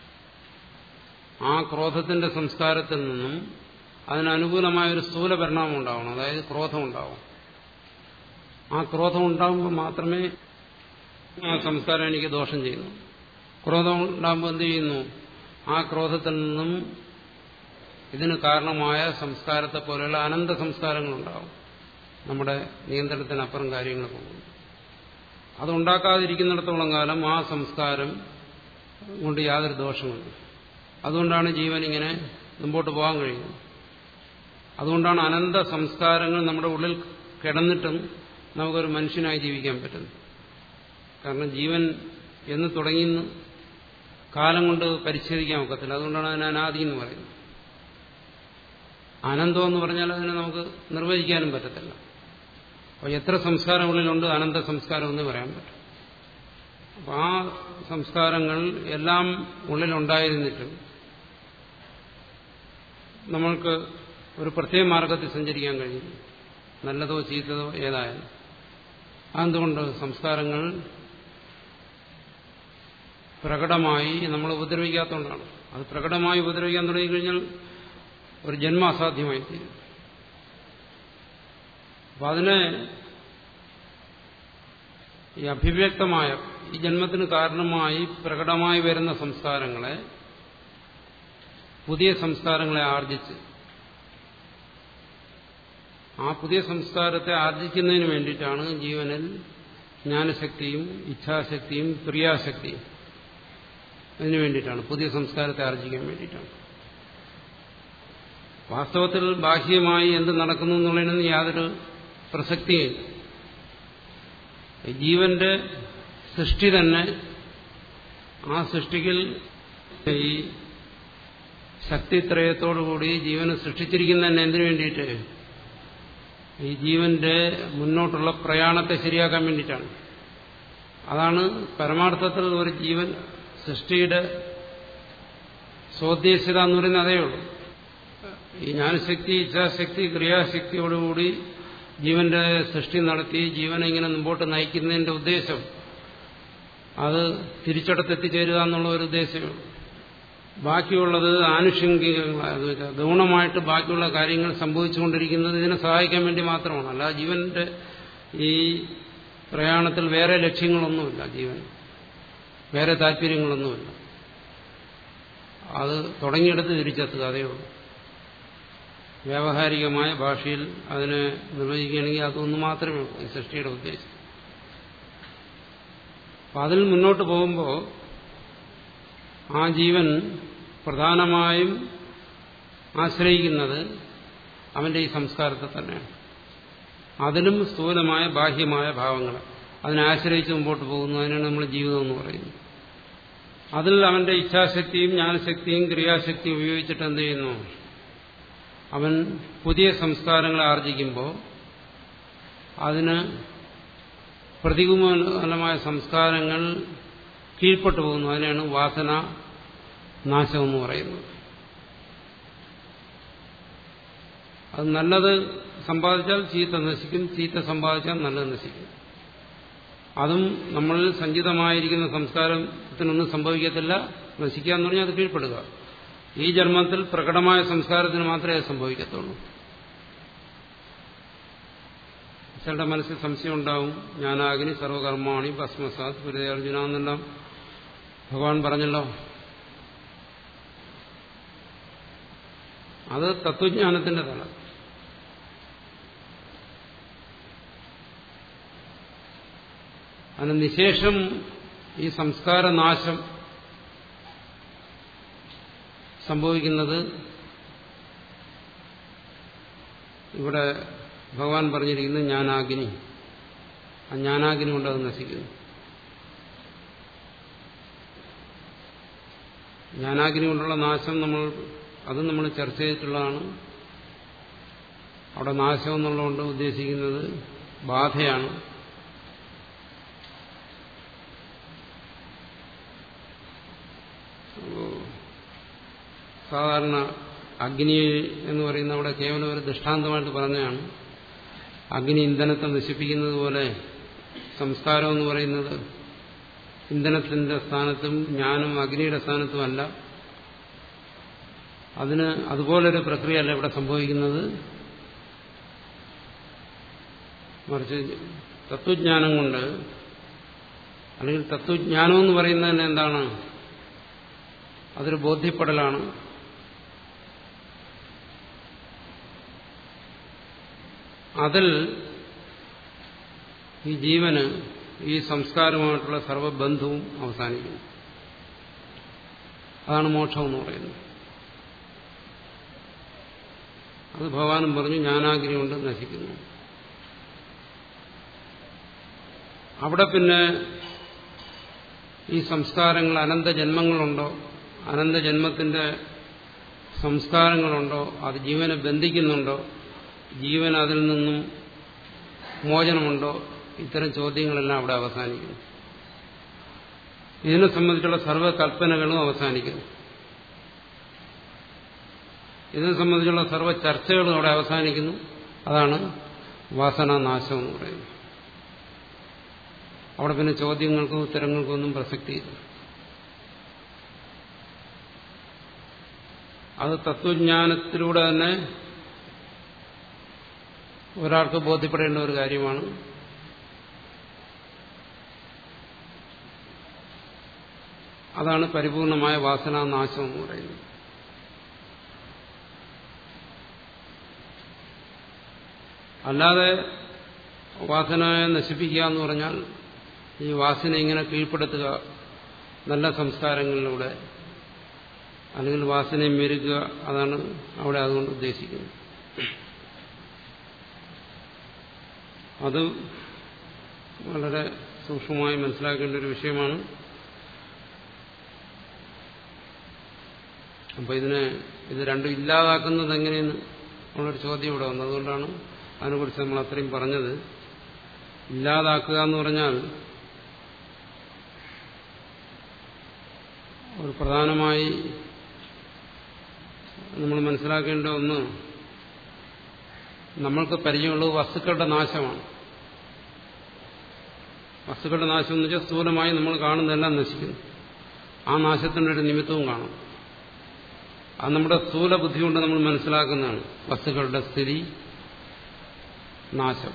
ആ ക്രോധത്തിന്റെ സംസ്കാരത്തിൽ നിന്നും അതിനനുകൂലമായ ഒരു സ്ഥൂല പരിണാമം ഉണ്ടാവണം അതായത് ക്രോധം ഉണ്ടാവും ആ ക്രോധം ഉണ്ടാകുമ്പോൾ മാത്രമേ ആ സംസ്കാരം എനിക്ക് ദോഷം ചെയ്യുന്നു ക്രോധം ഉണ്ടാകുമ്പോൾ എന്ത് ചെയ്യുന്നു ആ ക്രോധത്തിൽ നിന്നും ഇതിന് കാരണമായ സംസ്കാരത്തെ പോലെയുള്ള അനന്ത സംസ്കാരങ്ങളുണ്ടാവും നമ്മുടെ നിയന്ത്രണത്തിനപ്പുറം കാര്യങ്ങൾ പോകുന്നു അതുണ്ടാക്കാതിരിക്കുന്നിടത്തോളം കാലം ആ സംസ്കാരം കൊണ്ട് യാതൊരു ദോഷമുണ്ട് അതുകൊണ്ടാണ് ജീവൻ ഇങ്ങനെ മുമ്പോട്ട് പോകാൻ കഴിയുന്നത് അതുകൊണ്ടാണ് അനന്ത സംസ്കാരങ്ങൾ നമ്മുടെ ഉള്ളിൽ കിടന്നിട്ടും നമുക്കൊരു മനുഷ്യനായി ജീവിക്കാൻ പറ്റുന്നത് കാരണം ജീവൻ എന്ന് തുടങ്ങിയെന്ന് കാലം കൊണ്ട് പരിച്ഛേദിക്കാൻ ഒക്കത്തില്ല അതുകൊണ്ടാണ് അതിന് അനാദി എന്ന് പറയുന്നത് അനന്തം എന്ന് പറഞ്ഞാൽ അതിനെ നമുക്ക് നിർവചിക്കാനും പറ്റത്തില്ല അപ്പോൾ എത്ര സംസ്കാരം ഉള്ളിലുണ്ട് അനന്ത സംസ്കാരം എന്ന് പറയാൻ പറ്റും അപ്പോൾ ആ സംസ്കാരങ്ങൾ എല്ലാം ഉള്ളിലുണ്ടായിരുന്നിട്ടും നമ്മൾക്ക് ഒരു പ്രത്യേക മാർഗത്തിൽ സഞ്ചരിക്കാൻ കഴിയും നല്ലതോ ചീത്തതോ ഏതായാലും അതെന്തുകൊണ്ട് സംസ്കാരങ്ങൾ പ്രകടമായി നമ്മൾ ഉപദ്രവിക്കാത്തതുകൊണ്ടാണ് അത് പ്രകടമായി ഉപദ്രവിക്കാൻ തുടങ്ങിക്കഴിഞ്ഞാൽ ഒരു ജന്മ അസാധ്യമായി തീരും അപ്പൊ അതിനെ ഈ അഭിവ്യക്തമായ ഈ ജന്മത്തിന് കാരണമായി പ്രകടമായി വരുന്ന സംസ്കാരങ്ങളെ പുതിയ സംസ്കാരങ്ങളെ ആർജിച്ച് ആ പുതിയ സംസ്കാരത്തെ ആർജിക്കുന്നതിന് വേണ്ടിയിട്ടാണ് ജീവനിൽ ജ്ഞാനശക്തിയും ഇച്ഛാശക്തിയും ക്രിയാശക്തിയും അതിനു വേണ്ടിയിട്ടാണ് പുതിയ സംസ്കാരത്തെ ആർജിക്കാൻ വേണ്ടിയിട്ടാണ് വാസ്തവത്തിൽ ബാഹ്യമായി എന്ത് നടക്കുന്നു എന്നുള്ളതിനൊന്നും യാതൊരു പ്രസക്തിയില്ല ജീവന്റെ സൃഷ്ടി തന്നെ ആ സൃഷ്ടിയിൽ ഈ ശക്തിത്രയത്തോടുകൂടി ജീവനെ സൃഷ്ടിച്ചിരിക്കുന്ന തന്നെ എന്തിനു വേണ്ടിയിട്ട് ഈ ജീവന്റെ മുന്നോട്ടുള്ള പ്രയാണത്തെ ശരിയാക്കാൻ വേണ്ടിയിട്ടാണ് അതാണ് പരമാർത്ഥത്തിൽ ഒരു ജീവൻ സൃഷ്ടിയുടെ സ്വോദ്ദേശത എന്ന് പറയുന്നത് അതേ ഉള്ളൂ ഈ ജ്ഞാനശക്തി ഇച്ഛാശക്തി ക്രിയാശക്തിയോടുകൂടി ജീവന്റെ സൃഷ്ടി നടത്തി ജീവനെ ഇങ്ങനെ മുമ്പോട്ട് നയിക്കുന്നതിന്റെ ഉദ്ദേശം അത് തിരിച്ചടത്തെത്തിച്ചേരുക എന്നുള്ള ഒരു ഉദ്ദേശമേ ബാക്കിയുള്ളത് ആനുഷംഗികങ്ങളായെന്ന് വെച്ചാൽ ഗൗണമായിട്ട് ബാക്കിയുള്ള കാര്യങ്ങൾ സംഭവിച്ചുകൊണ്ടിരിക്കുന്നത് ഇതിനെ സഹായിക്കാൻ വേണ്ടി മാത്രമാണ് അല്ല ജീവന്റെ ഈ പ്രയാണത്തിൽ വേറെ ലക്ഷ്യങ്ങളൊന്നുമില്ല ജീവൻ വേറെ താല്പര്യങ്ങളൊന്നുമില്ല അത് തുടങ്ങിയെടുത്ത് തിരിച്ചെത്തുക അതേ ഉള്ളൂ വ്യാവഹാരികമായ ഭാഷയിൽ അതിനെ നിർവചിക്കുകയാണെങ്കിൽ അതൊന്നു മാത്രമേ ഉള്ളൂ ഈ സൃഷ്ടിയുടെ ഉദ്ദേശം അപ്പം അതിൽ മുന്നോട്ട് പോകുമ്പോൾ ആ ജീവൻ പ്രധാനമായും ആശ്രയിക്കുന്നത് അവന്റെ ഈ സംസ്കാരത്തെ തന്നെയാണ് അതിലും സ്ഥൂലമായ ബാഹ്യമായ ഭാവങ്ങൾ അതിനെ ആശ്രയിച്ച് മുമ്പോട്ട് പോകുന്നു അതിനാണ് നമ്മൾ ജീവിതം എന്ന് പറയുന്നത് അതിൽ അവന്റെ ഇച്ഛാശക്തിയും ജ്ഞാനശക്തിയും ക്രിയാശക്തിയും ഉപയോഗിച്ചിട്ട് എന്ത് ചെയ്യുന്നു അവൻ പുതിയ സംസ്കാരങ്ങളെ ആർജിക്കുമ്പോൾ അതിന് പ്രതികൂലമായ സംസ്കാരങ്ങൾ കീഴ്പ്പെട്ടു പോകുന്നു അതിനാണ് വാസന നാശം എന്ന് പറയുന്നത് അത് നല്ലത് സമ്പാദിച്ചാൽ ചീത്ത നശിക്കും ചീത്ത സമ്പാദിച്ചാൽ നല്ലത് നശിക്കും അതും നമ്മളിൽ സഞ്ചിതമായിരിക്കുന്ന സംസ്കാരത്തിനൊന്നും സംഭവിക്കത്തില്ല നശിക്കുക എന്ന് പറഞ്ഞാൽ അത് കീഴ്പ്പെടുക ഈ ജന്മത്തിൽ പ്രകടമായ സംസ്കാരത്തിന് മാത്രമേ അത് സംഭവിക്കത്തുള്ളൂ ചിലരുടെ മനസ്സിൽ സംശയം ഉണ്ടാവും ഞാനാഗ്നി സർവകർമാണി ഭസ്മസാത് ഗുരുദേവർജുന എന്നെല്ലാം ഭഗവാൻ പറഞ്ഞല്ലോ അത് തത്വജ്ഞാനത്തിന്റെ തല അതിന് നിശേഷം ഈ സംസ്കാരനാശം സംഭവിക്കുന്നത് ഇവിടെ ഭഗവാൻ പറഞ്ഞിരിക്കുന്നത് ജ്ഞാനാഗ്നി ആ ജ്ഞാനാഗ്നി കൊണ്ട് അത് നശിക്കുന്നു ജ്ഞാനാഗ്നി കൊണ്ടുള്ള നാശം നമ്മൾ അത് നമ്മൾ ചർച്ച ചെയ്തിട്ടുള്ളതാണ് അവിടെ നാശം എന്നുള്ളതുകൊണ്ട് ഉദ്ദേശിക്കുന്നത് ബാധയാണ് സാധാരണ അഗ്നി എന്ന് പറയുന്ന അവിടെ കേവലം ഒരു ദൃഷ്ടാന്തമായിട്ട് പറഞ്ഞതാണ് അഗ്നി ഇന്ധനത്തെ നശിപ്പിക്കുന്നത് പോലെ സംസ്കാരം എന്ന് പറയുന്നത് ഇന്ധനത്തിന്റെ സ്ഥാനത്തും ജ്ഞാനം അഗ്നിയുടെ സ്ഥാനത്തുമല്ല അതിന് അതുപോലൊരു പ്രക്രിയയല്ല ഇവിടെ സംഭവിക്കുന്നത് മറിച്ച് തത്വജ്ഞാനം കൊണ്ട് അല്ലെങ്കിൽ തത്വജ്ഞാനം എന്ന് പറയുന്നതിന് എന്താണ് അതൊരു ബോധ്യപ്പെടലാണ് അതിൽ ഈ ജീവന് ഈ സംസ്കാരമായിട്ടുള്ള സർവബന്ധവും അവസാനിക്കുന്നു അതാണ് മോക്ഷം എന്ന് പറയുന്നത് അത് ഭഗവാനും പറഞ്ഞു ജ്ഞാനാഗ്നി കൊണ്ട് നശിക്കുന്നു അവിടെ പിന്നെ ഈ സംസ്കാരങ്ങൾ അനന്ത ജന്മങ്ങളുണ്ടോ അനന്ത ജന്മത്തിന്റെ സംസ്കാരങ്ങളുണ്ടോ അത് ജീവനെ ബന്ധിക്കുന്നുണ്ടോ ജീവൻ അതിൽ നിന്നും മോചനമുണ്ടോ ഇത്തരം ചോദ്യങ്ങളെല്ലാം അവിടെ അവസാനിക്കുന്നു ഇതിനെ സംബന്ധിച്ചുള്ള സർവ്വകൽപ്പനകളും അവസാനിക്കുന്നു ഇതിനെ സംബന്ധിച്ചുള്ള സർവ്വ ചർച്ചകളും അവിടെ അവസാനിക്കുന്നു അതാണ് വാസനാനാശം എന്ന് പറയുന്നത് അവിടെ പിന്നെ ചോദ്യങ്ങൾക്കും ഉത്തരങ്ങൾക്കും ഒന്നും പ്രസക്തിയില്ല അത് തത്വജ്ഞാനത്തിലൂടെ തന്നെ ഒരാൾക്ക് ബോധ്യപ്പെടേണ്ട ഒരു കാര്യമാണ് അതാണ് പരിപൂർണമായ വാസനാനാശം എന്ന് പറയുന്നത് അല്ലാതെ വാസനയെ നശിപ്പിക്കുക എന്ന് പറഞ്ഞാൽ ഈ വാസന ഇങ്ങനെ കീഴ്പ്പെടുത്തുക നല്ല സംസ്കാരങ്ങളിലൂടെ അല്ലെങ്കിൽ വാസനയെ മെരുക്കുക അതാണ് അവിടെ അതുകൊണ്ട് ഉദ്ദേശിക്കുന്നത് അത് വളരെ സൂക്ഷ്മമായി മനസ്സിലാക്കേണ്ട ഒരു വിഷയമാണ് അപ്പോൾ ഇതിനെ ഇത് രണ്ടും ഇല്ലാതാക്കുന്നത് എങ്ങനെയെന്ന് ഉള്ളൊരു ചോദ്യം ഇവിടെ വന്നു അതുകൊണ്ടാണ് അതിനെക്കുറിച്ച് നമ്മൾ അത്രയും പറഞ്ഞത് ഇല്ലാതാക്കുക എന്ന് പറഞ്ഞാൽ ഒരു പ്രധാനമായി നമ്മൾ മനസ്സിലാക്കേണ്ട ഒന്ന് നമ്മൾക്ക് പരിചയമുള്ളത് വസ്തുക്കളുടെ നാശമാണ് വസ്തുക്കളുടെ നാശം എന്ന് വെച്ചാൽ സ്ഥൂലമായി നമ്മൾ കാണുന്നതെല്ലാം നശിക്കുന്നു ആ നാശത്തിൻ്റെ ഒരു നിമിത്തവും കാണും അത് നമ്മുടെ സ്ഥൂല ബുദ്ധി കൊണ്ട് നമ്മൾ മനസ്സിലാക്കുന്നതാണ് വസ്തുക്കളുടെ സ്ഥിതി നാശം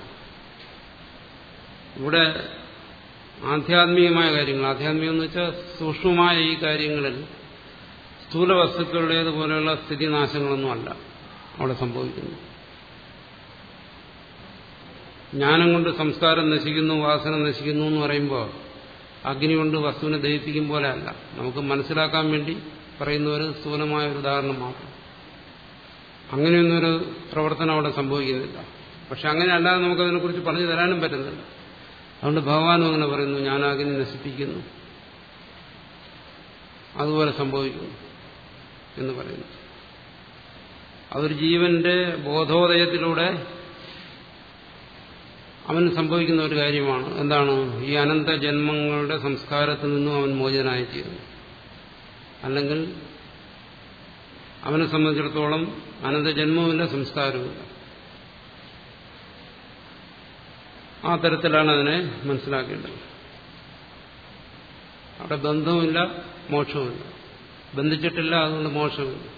ഇവിടെ ആധ്യാത്മികമായ കാര്യങ്ങൾ ആധ്യാത്മികം എന്ന് വെച്ചാൽ സൂക്ഷ്മമായ ഈ കാര്യങ്ങളിൽ സ്ഥൂല വസ്തുക്കളുടേതുപോലെയുള്ള സ്ഥിതിനാശങ്ങളൊന്നും അല്ല അവിടെ സംഭവിക്കുന്നു ജ്ഞാനം കൊണ്ട് സംസ്കാരം നശിക്കുന്നു വാസന നശിക്കുന്നു എന്ന് പറയുമ്പോൾ അഗ്നി കൊണ്ട് വസ്തുവിനെ ദഹിപ്പിക്കും പോലെ അല്ല നമുക്ക് മനസ്സിലാക്കാൻ വേണ്ടി പറയുന്ന ഒരു സ്ഥൂലമായ ഒരു ഉദാഹരണം മാത്രം അങ്ങനെയൊന്നൊരു പ്രവർത്തനം അവിടെ സംഭവിക്കുന്നില്ല പക്ഷെ അങ്ങനെ അല്ലാതെ നമുക്കതിനെക്കുറിച്ച് പറഞ്ഞു തരാനും പറ്റുന്നില്ല അതുകൊണ്ട് ഭഗവാനും അങ്ങനെ പറയുന്നു ഞാൻ അഗ്നി നശിപ്പിക്കുന്നു അതുപോലെ സംഭവിക്കുന്നു എന്ന് പറയുന്നു അതൊരു ജീവന്റെ ബോധോദയത്തിലൂടെ അവന് സംഭവിക്കുന്ന ഒരു കാര്യമാണ് എന്താണ് ഈ അനന്ത ജന്മങ്ങളുടെ സംസ്കാരത്തിൽ നിന്നും അവൻ മോചനായി തീരുന്നു അല്ലെങ്കിൽ അവനെ സംബന്ധിച്ചിടത്തോളം അനന്ത ജന്മവുമില്ല സംസ്കാരവുമില്ല ആ തരത്തിലാണ് അതിനെ മനസ്സിലാക്കേണ്ടത് അവിടെ ബന്ധവുമില്ല മോക്ഷവുമില്ല ബന്ധിച്ചിട്ടില്ല അതുകൊണ്ട് മോക്ഷമില്ല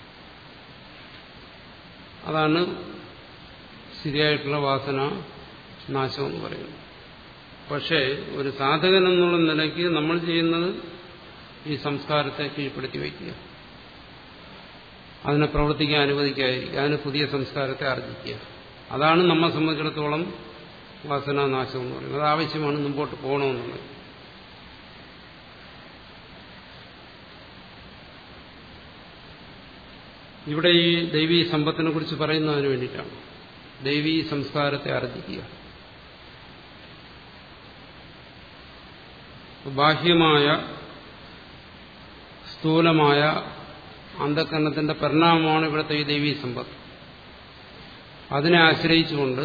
അതാണ് ശരിയായിട്ടുള്ള വാസന നാശം എന്ന് പറയുന്നത് പക്ഷേ ഒരു സാധകൻ എന്നുള്ള നിലയ്ക്ക് നമ്മൾ ചെയ്യുന്നത് ഈ സംസ്കാരത്തെ കീഴ്പ്പെടുത്തി വയ്ക്കുക അതിനെ പ്രവർത്തിക്കാൻ അനുവദിക്കാതിരിക്കുക അതിന് പുതിയ സംസ്കാരത്തെ ആർജിക്കുക അതാണ് നമ്മെ സംബന്ധിച്ചിടത്തോളം വാസനാനാശം എന്ന് പറയുന്നത് അത് ആവശ്യമാണ് മുമ്പോട്ട് പോകണമെന്നുള്ളത് ഇവിടെ ഈ ദൈവീ സമ്പത്തിനെ കുറിച്ച് പറയുന്നതിന് വേണ്ടിയിട്ടാണ് ദൈവീ സംസ്കാരത്തെ ആർജിക്കുക ബാഹ്യമായ സ്ഥൂലമായ അന്ധകരണത്തിന്റെ പരിണാമമാണ് ഇവിടുത്തെ ഈ ദൈവീ സമ്പത്ത് അതിനെ ആശ്രയിച്ചുകൊണ്ട്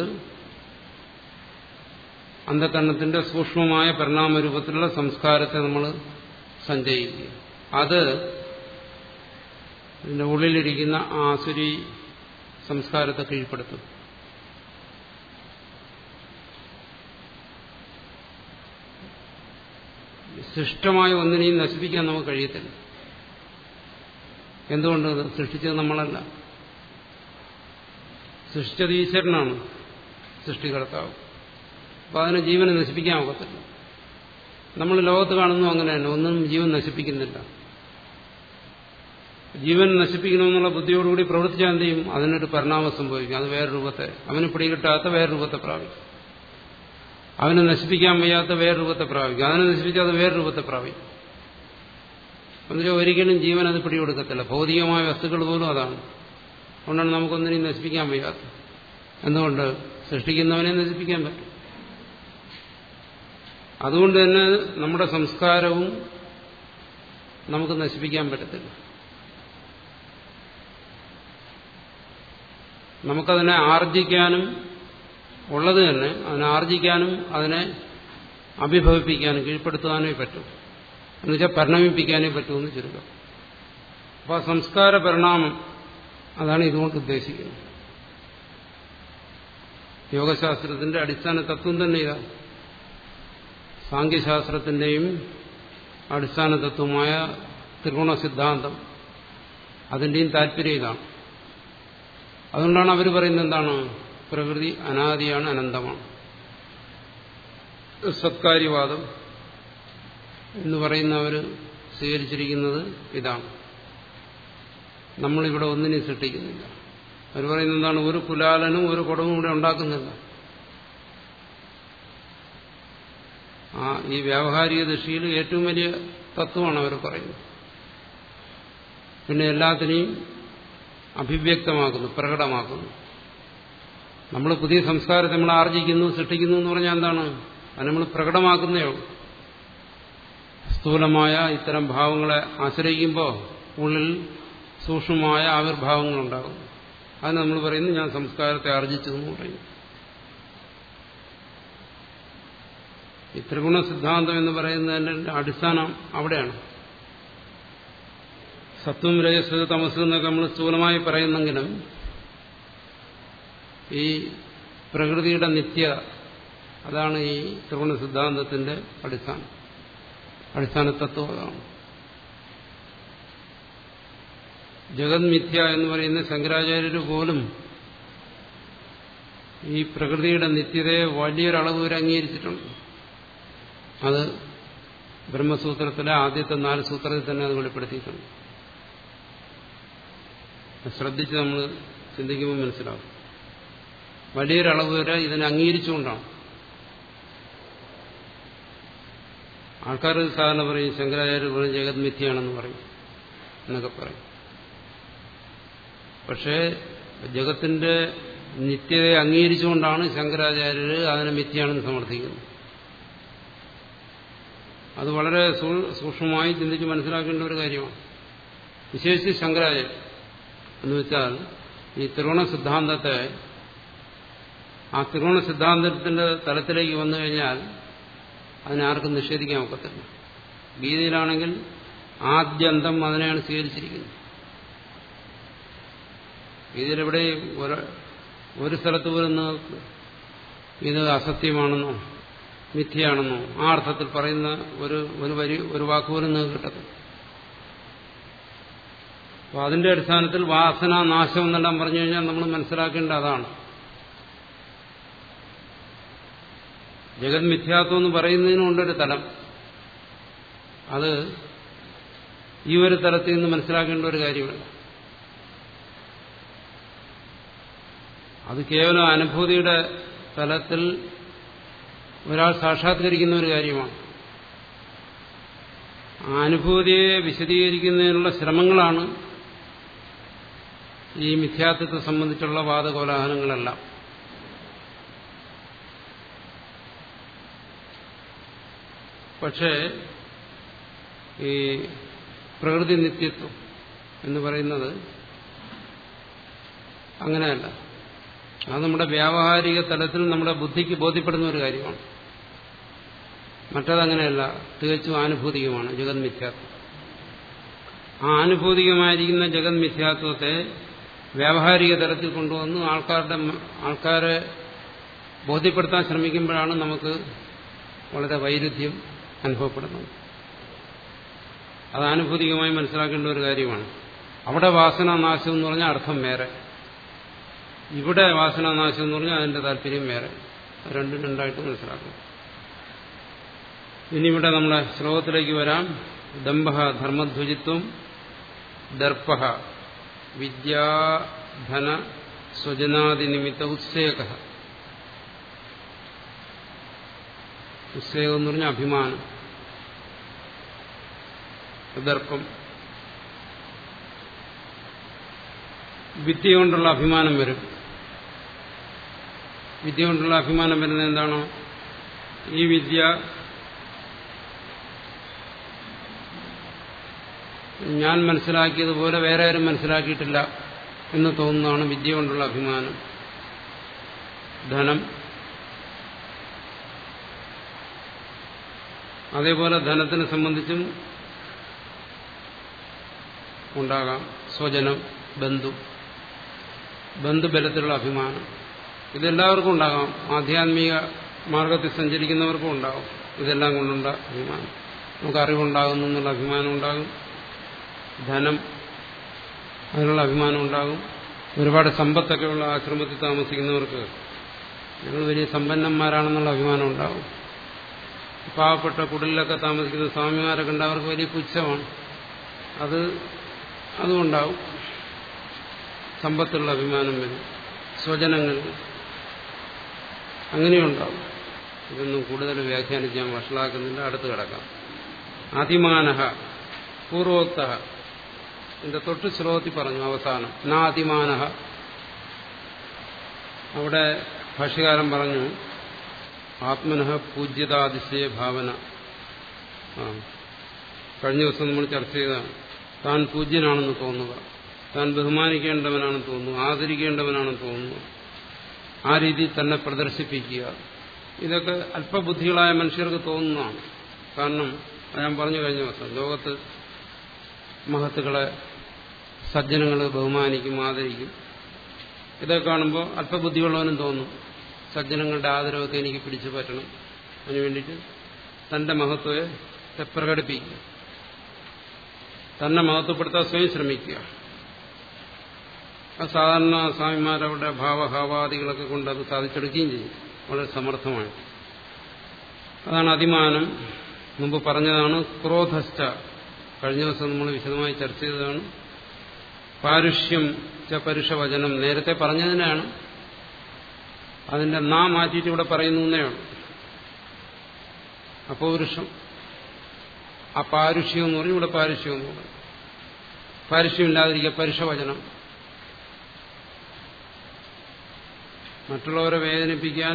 അന്ധകരണത്തിന്റെ സൂക്ഷ്മമായ പരിണാമ രൂപത്തിലുള്ള സംസ്കാരത്തെ നമ്മൾ സഞ്ചയിക്കുക അത് ഇതിന്റെ ഉള്ളിലിരിക്കുന്ന ആ ആസുരി സംസ്കാരത്തെ കീഴ്പ്പെടുത്തും സൃഷ്ടമായ ഒന്നിനെയും നശിപ്പിക്കാൻ നമുക്ക് കഴിയത്തില്ല എന്തുകൊണ്ട് സൃഷ്ടിച്ചത് നമ്മളല്ല സൃഷ്ടിച്ചത് ഈശ്വരനാണ് സൃഷ്ടികർത്താവ് അപ്പൊ അതിനെ ജീവനെ നശിപ്പിക്കാൻ ഒക്കത്തില്ല നമ്മൾ ലോകത്ത് കാണുന്നു അങ്ങനെ തന്നെ ഒന്നും ജീവൻ നശിപ്പിക്കുന്നില്ല ജീവൻ നശിപ്പിക്കണമെന്നുള്ള ബുദ്ധിയോടുകൂടി പ്രവർത്തിച്ചാൽ എന്ത് ചെയ്യും അതിനൊരു പരിണാമം സംഭവിക്കും അത് വേറെ രൂപത്തെ അവന് പിടികിട്ടാത്ത വേറെ രൂപത്തെ പ്രാപിക്കും അവനെ നശിപ്പിക്കാൻ വയ്യാത്ത വേറെ രൂപത്തെ പ്രാപിക്കും അതിനെ നശിപ്പിച്ചാൽ അത് വേറെ രൂപത്തെ പ്രാപിക്കും എന്നുവെച്ചാൽ ഒരിക്കലും ജീവൻ അത് പിടികൊടുക്കത്തില്ല ഭൗതികമായ വസ്തുക്കൾ പോലും അതാണ് അതുകൊണ്ടാണ് നമുക്കൊന്നിനെയും നശിപ്പിക്കാൻ വയ്യാത്തത് എന്തുകൊണ്ട് സൃഷ്ടിക്കുന്നവനെ നശിപ്പിക്കാൻ പറ്റും അതുകൊണ്ട് തന്നെ നമ്മുടെ സംസ്കാരവും നമുക്ക് നശിപ്പിക്കാൻ പറ്റത്തില്ല നമുക്കതിനെ ആർജിക്കാനും ഉള്ളത് തന്നെ അതിനെ ആർജിക്കാനും അതിനെ അഭിഭവിപ്പിക്കാനും കീഴ്പ്പെടുത്താനേ പറ്റും എന്നുവെച്ചാൽ പരിണമിപ്പിക്കാനേ പറ്റുമെന്ന് ചുരുക്കം അപ്പോൾ ആ സംസ്കാര പരിണാമം അതാണ് ഇതുകൊണ്ട് ഉദ്ദേശിക്കുന്നത് യോഗശാസ്ത്രത്തിന്റെ അടിസ്ഥാന തത്വം തന്നെ ഇതാണ് സാങ്കേശാസ്ത്രത്തിന്റെയും അടിസ്ഥാന തത്വമായ ത്രിഗുണ സിദ്ധാന്തം അതിന്റെയും താല്പര്യം ഇതാണ് അതുകൊണ്ടാണ് അവർ പറയുന്നത് എന്താണ് പ്രകൃതി അനാദിയാണ് അനന്തമാണ് സത്കാര്യവാദം എന്ന് പറയുന്നവർ സ്വീകരിച്ചിരിക്കുന്നത് ഇതാണ് നമ്മളിവിടെ ഒന്നിനെയും സൃഷ്ടിക്കുന്നില്ല അവർ പറയുന്നത് എന്താണ് ഒരു കുലാലനും ഒരു കുടവും ഇവിടെ ഉണ്ടാക്കുന്നില്ല ആ ഈ വ്യാവഹാരിക ദൃഷ്ടിയിൽ ഏറ്റവും വലിയ തത്വമാണ് അവർ പറയുന്നത് പിന്നെ എല്ലാത്തിനെയും അഭിവ്യക്തമാക്കുന്നു പ്രകടമാക്കുന്നു നമ്മൾ പുതിയ സംസ്കാരത്തെ നമ്മൾ ആർജിക്കുന്നു സൃഷ്ടിക്കുന്നു എന്ന് പറഞ്ഞാൽ എന്താണ് അത് നമ്മൾ പ്രകടമാക്കുന്നേ ഉള്ളൂ സ്ഥൂലമായ ഇത്തരം ഭാവങ്ങളെ ആശ്രയിക്കുമ്പോൾ ഉള്ളിൽ സൂക്ഷ്മമായ ആവിർഭാവങ്ങളുണ്ടാകും അത് നമ്മൾ പറയുന്നു ഞാൻ സംസ്കാരത്തെ ആർജിച്ചു എന്ന് പറയുന്നു ഈ ത്രിഗുണ സിദ്ധാന്തം എന്ന് പറയുന്നതിന്റെ അടിസ്ഥാനം അവിടെയാണ് സത്വം രജസ് തമസ് എന്നൊക്കെ നമ്മൾ സ്ഥൂലമായി പറയുന്നെങ്കിലും ഈ പ്രകൃതിയുടെ നിത്യ അതാണ് ഈ ത്രിഗുണ സിദ്ധാന്തത്തിന്റെ അടിസ്ഥാനം അടിസ്ഥാന തത്വം അതാണ് ജഗത് മിഥ്യ എന്ന് പറയുന്ന ശങ്കരാചാര്യർ പോലും ഈ പ്രകൃതിയുടെ നിത്യതയെ വലിയൊരളവ് വരെ അംഗീകരിച്ചിട്ടുണ്ട് അത് ബ്രഹ്മസൂത്രത്തിലെ ആദ്യത്തെ നാല് സൂത്രത്തിൽ തന്നെ അത് വെളിപ്പെടുത്തിയിട്ടുണ്ട് ശ്രദ്ധിച്ച് നമ്മൾ ചിന്തിക്കുമ്പോൾ മനസ്സിലാവും വലിയൊരളവ് വരെ ഇതിനെ അംഗീകരിച്ചുകൊണ്ടാണ് ആൾക്കാർ സാധാരണ പറയും ശങ്കരാചാര്യ പറയും ജഗത് മിഥ്യയാണെന്ന് പറയും എന്നൊക്കെ പറയും പക്ഷേ ജഗത്തിന്റെ നിത്യതയെ അംഗീകരിച്ചുകൊണ്ടാണ് ശങ്കരാചാര്യർ അതിനെ മിഥ്യയാണെന്ന് സമർത്ഥിക്കുന്നത് അത് വളരെ സൂക്ഷ്മമായി ചിന്തിച്ച് മനസ്സിലാക്കേണ്ട ഒരു കാര്യമാണ് വിശേഷിച്ച് ശങ്കരാചാര്യർ എന്ന് വെച്ചാൽ ഈ ത്രിഗുണ സിദ്ധാന്തത്തെ ആ ത്രിഗുണ സിദ്ധാന്തത്തിന്റെ തലത്തിലേക്ക് വന്നു കഴിഞ്ഞാൽ അതിനാർക്കും നിഷേധിക്കാൻ ഒക്കത്തില്ല ഗീതയിലാണെങ്കിൽ ആദ്യന്തം അതിനെയാണ് സ്വീകരിച്ചിരിക്കുന്നത് ഗീതയിലെവിടെ ഒരു സ്ഥലത്ത് പോലും ഇത് അസത്യമാണെന്നോ മിഥ്യയാണെന്നോ ആ അർത്ഥത്തിൽ പറയുന്ന ഒരു ഒരു വരി ഒരു വാക്കുപോലും നിങ്ങൾക്ക് കിട്ടത്തില്ല അപ്പൊ അതിന്റെ അടിസ്ഥാനത്തിൽ വാസന നാശം എന്നെല്ലാം പറഞ്ഞു കഴിഞ്ഞാൽ നമ്മൾ മനസ്സിലാക്കേണ്ട അതാണ് ജഗത് മിഥ്യാത്വം എന്ന് പറയുന്നതിനുണ്ടൊരു തലം അത് ഈ ഒരു തലത്തിൽ നിന്ന് മനസ്സിലാക്കേണ്ട ഒരു കാര്യമല്ല അത് കേവലം അനുഭൂതിയുടെ തലത്തിൽ ഒരാൾ സാക്ഷാത്കരിക്കുന്ന ഒരു കാര്യമാണ് ആ അനുഭൂതിയെ വിശദീകരിക്കുന്നതിനുള്ള ശ്രമങ്ങളാണ് ഈ മിഥ്യാത്വത്തെ സംബന്ധിച്ചുള്ള വാദകോലാഹലങ്ങളെല്ലാം പക്ഷേ ഈ പ്രകൃതി നിത്യത്വം എന്ന് പറയുന്നത് അങ്ങനെയല്ല അത് നമ്മുടെ വ്യാവഹാരിക തലത്തിൽ നമ്മുടെ ബുദ്ധിക്ക് ബോധ്യപ്പെടുന്ന ഒരു കാര്യമാണ് മറ്റതങ്ങനെയല്ല തികച്ചും ആനുഭൂതികമാണ് ജഗത് മിഥ്യാത്വം ആ ആനുഭൂതികമായിരിക്കുന്ന ജഗത് മിഥ്യാത്വത്തെ വ്യാവഹാരിക തലത്തിൽ കൊണ്ടുവന്ന് ആൾക്കാരുടെ ആൾക്കാരെ ബോധ്യപ്പെടുത്താൻ ശ്രമിക്കുമ്പോഴാണ് നമുക്ക് വളരെ വൈരുദ്ധ്യം അനുഭവപ്പെടുന്നത് അത് ആനുഭൂതികമായി മനസ്സിലാക്കേണ്ട ഒരു കാര്യമാണ് അവിടെ വാസനാനാശം എന്ന് പറഞ്ഞാൽ അർത്ഥം വേറെ ഇവിടെ വാസനാനാശം എന്ന് പറഞ്ഞാൽ അതിന്റെ താല്പര്യം വേറെ രണ്ടും രണ്ടായിട്ട് മനസ്സിലാക്കണം ഇനി ഇവിടെ നമ്മളെ ശ്ലോകത്തിലേക്ക് വരാം ദമ്പ ധർമ്മധ്വജിത്വം ദർപ്പ വിദ്യാധന സ്വജനാദിനിമിത്ത ഉത്സേക ഉത്സേകം എന്ന് പറഞ്ഞാൽ അഭിമാനം ദർപ്പം വിദ്യ കൊണ്ടുള്ള അഭിമാനം വരും വിദ്യ കൊണ്ടുള്ള അഭിമാനം വരുന്നത് എന്താണോ ഈ വിദ്യ ഞാൻ മനസ്സിലാക്കിയതുപോലെ വേറെ ആരും മനസ്സിലാക്കിയിട്ടില്ല എന്ന് തോന്നുന്നതാണ് വിദ്യ കൊണ്ടുള്ള അഭിമാനം ധനം അതേപോലെ ധനത്തിനെ സംബന്ധിച്ചും ഉണ്ടാകാം സ്വജനം ബന്ധു ബന്ധുബലത്തിലുള്ള അഭിമാനം ഇതെല്ലാവർക്കും ഉണ്ടാകാം ആധ്യാത്മിക മാർഗത്തിൽ സഞ്ചരിക്കുന്നവർക്കും ഉണ്ടാകും ഇതെല്ലാം കൊണ്ടുണ്ട അഭിമാനം നമുക്ക് അറിവുണ്ടാകുന്നു എന്നുള്ള അഭിമാനം ഉണ്ടാകും ധനം അതിനുള്ള അഭിമാനം ഉണ്ടാകും ഒരുപാട് സമ്പത്തൊക്കെ ഉള്ള ആശ്രമത്തിൽ താമസിക്കുന്നവർക്ക് ഞങ്ങൾ വലിയ സമ്പന്നന്മാരാണെന്നുള്ള അഭിമാനം ഉണ്ടാകും പാവപ്പെട്ട കുടിലൊക്കെ താമസിക്കുന്ന സ്വാമിമാരൊക്കെ ഉണ്ട് അവർക്ക് വലിയ പുച്ഛമാണ് അത് അതുകൊണ്ടാവും സമ്പത്തുള്ള അഭിമാനം വരും സ്വജനങ്ങൾ അങ്ങനെയുണ്ടാവും ഇതൊന്നും കൂടുതൽ വ്യാഖ്യാനിച്ച് ഞാൻ വഷളാക്കുന്നില്ല അടുത്ത് കിടക്കാം അതിമാനഹ പൂർവോക്ത എന്റെ തൊട്ട് ശ്ലോകത്തിൽ പറഞ്ഞു അവസാനം നാതിമാനഹ അവിടെ ഭാഷ്യകാരൻ പറഞ്ഞു ആത്മനഃ പൂജ്യതാതിശയ ഭാവന ആ കഴിഞ്ഞ ദിവസം നമ്മൾ ചർച്ച ചെയ്തതാണ് താൻ പൂജ്യനാണെന്ന് തോന്നുക താൻ ബഹുമാനിക്കേണ്ടവനാണെന്ന് തോന്നുന്നു ആദരിക്കേണ്ടവനാണെന്ന് തോന്നുന്നു ആ രീതിയിൽ തന്നെ പ്രദർശിപ്പിക്കുക ഇതൊക്കെ അല്പബുദ്ധികളായ മനുഷ്യർക്ക് തോന്നുന്നതാണ് കാരണം ഞാൻ പറഞ്ഞു കഴിഞ്ഞ ദിവസം ലോകത്ത് മഹത്തുക്കളെ സജ്ജനങ്ങൾ ബഹുമാനിക്കും ആദരിക്കും ഇതൊക്കെ കാണുമ്പോൾ അല്പബുദ്ധിയുള്ളവനും തോന്നും സജ്ജനങ്ങളുടെ ആദരവൊക്കെ എനിക്ക് പിടിച്ചു പറ്റണം അതിനു വേണ്ടിയിട്ട് തന്റെ മഹത്വത്തെ പ്രകടിപ്പിക്കുക തന്നെ മഹത്വപ്പെടുത്താൻ സ്വയം ശ്രമിക്കുക സാധാരണ സ്വാമിമാരവരുടെ ഭാവഭാവാദികളൊക്കെ കൊണ്ട് അത് സാധിച്ചെടുക്കുകയും ചെയ്യും വളരെ സമർത്ഥമായി അതാണ് അതിമാനം മുമ്പ് പറഞ്ഞതാണ് ക്രോധസ്ഥ കഴിഞ്ഞ ദിവസം നമ്മൾ വിശദമായി ചർച്ച ചെയ്തതാണ് പാരുഷ്യം ച പരുഷവചനം നേരത്തെ പറഞ്ഞതിനാണ് അതിന്റെ നാ മാറ്റിയിട്ട് ഇവിടെ പറയുന്നു എന്നേ ഉള്ളൂ അപൗരുഷം ആ പാരുഷ്യം എന്ന് പറയും ഇവിടെ പാരുഷ്യം എന്ന് പറയും പാരുഷ്യമില്ലാതിരിക്കുക പരുഷവചനം മറ്റുള്ളവരെ വേദനിപ്പിക്കാൻ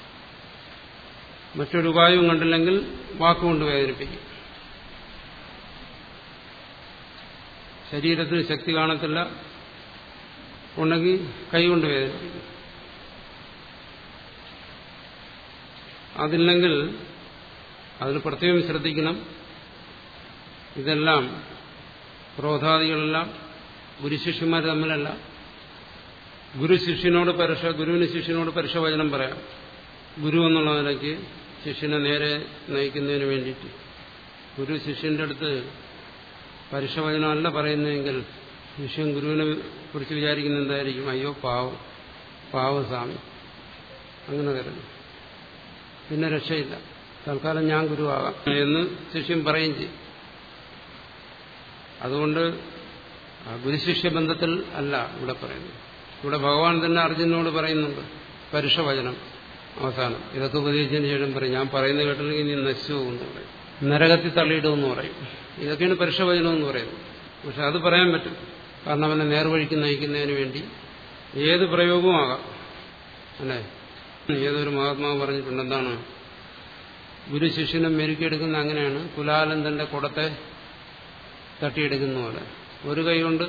മറ്റൊരു ഉപായവും കണ്ടില്ലെങ്കിൽ വാക്കുകൊണ്ട് വേദനിപ്പിക്കും ശരീരത്തിന് ശക്തി കാണത്തില്ല ഉണ്ടെങ്കിൽ കൈകൊണ്ട് വേദനിപ്പിക്കും അതില്ലെങ്കിൽ അതിന് പ്രത്യേകം ശ്രദ്ധിക്കണം ഇതെല്ലാം ക്രോധാദികളെല്ലാം ഗുരുശിഷ്യന്മാർ തമ്മിലല്ല ഗുരു ശിഷ്യനോട് പരശ ഗുരുവിന് ശിഷ്യനോട് പരശവചനം പറയാം ഗുരു എന്നുള്ള നിലയ്ക്ക് ശിഷ്യനെ നേരെ നയിക്കുന്നതിന് വേണ്ടിയിട്ട് ഗുരു ശിഷ്യന്റെ അടുത്ത് പരുഷവചനമല്ല പറയുന്നതെങ്കിൽ ശിഷ്യൻ ഗുരുവിനെ കുറിച്ച് വിചാരിക്കുന്ന എന്തായിരിക്കും അയ്യോ പാവം പാവസ്വാമി അങ്ങനെ കരുതും പിന്നെ രക്ഷയില്ല തൽക്കാലം ഞാൻ ഗുരുവാകാം എന്ന് ശിഷ്യൻ പറയും ചെയ്യും അതുകൊണ്ട് ഗുരുശിഷ്യ ബന്ധത്തിൽ അല്ല ഇവിടെ പറയുന്നത് ഇവിടെ ഭഗവാൻ തന്നെ അർജുനോട് പറയുന്നുണ്ട് പരുഷവചനം അവസാനം ഇതൊക്കെ ഉപദേശിച്ചതിന് ശേഷം പറയും ഞാൻ പറയുന്നത് കേട്ടില്ലെങ്കിൽ നീ നശിച്ചു പോകുന്നു പറയും നരകത്തിൽ തള്ളിയിടുമെന്ന് പറയും ഇതൊക്കെയാണ് പരുഷവചനം എന്ന് പറയുന്നത് പക്ഷെ അത് പറയാൻ പറ്റും കാരണം അവനെ നേർവഴിക്ക് നയിക്കുന്നതിന് വേണ്ടി ഏത് പ്രയോഗവും ആകാം അല്ലേ ഏതൊരു മഹാത്മാവ് പറഞ്ഞിട്ടുണ്ട് എന്താണ് ഗുരു ശിഷ്യനെ മെരുക്കിയെടുക്കുന്ന അങ്ങനെയാണ് കുലാലൻ തന്റെ കുടത്തെ തട്ടിയെടുക്കുന്ന പോലെ ഒരു കൈ കൊണ്ട്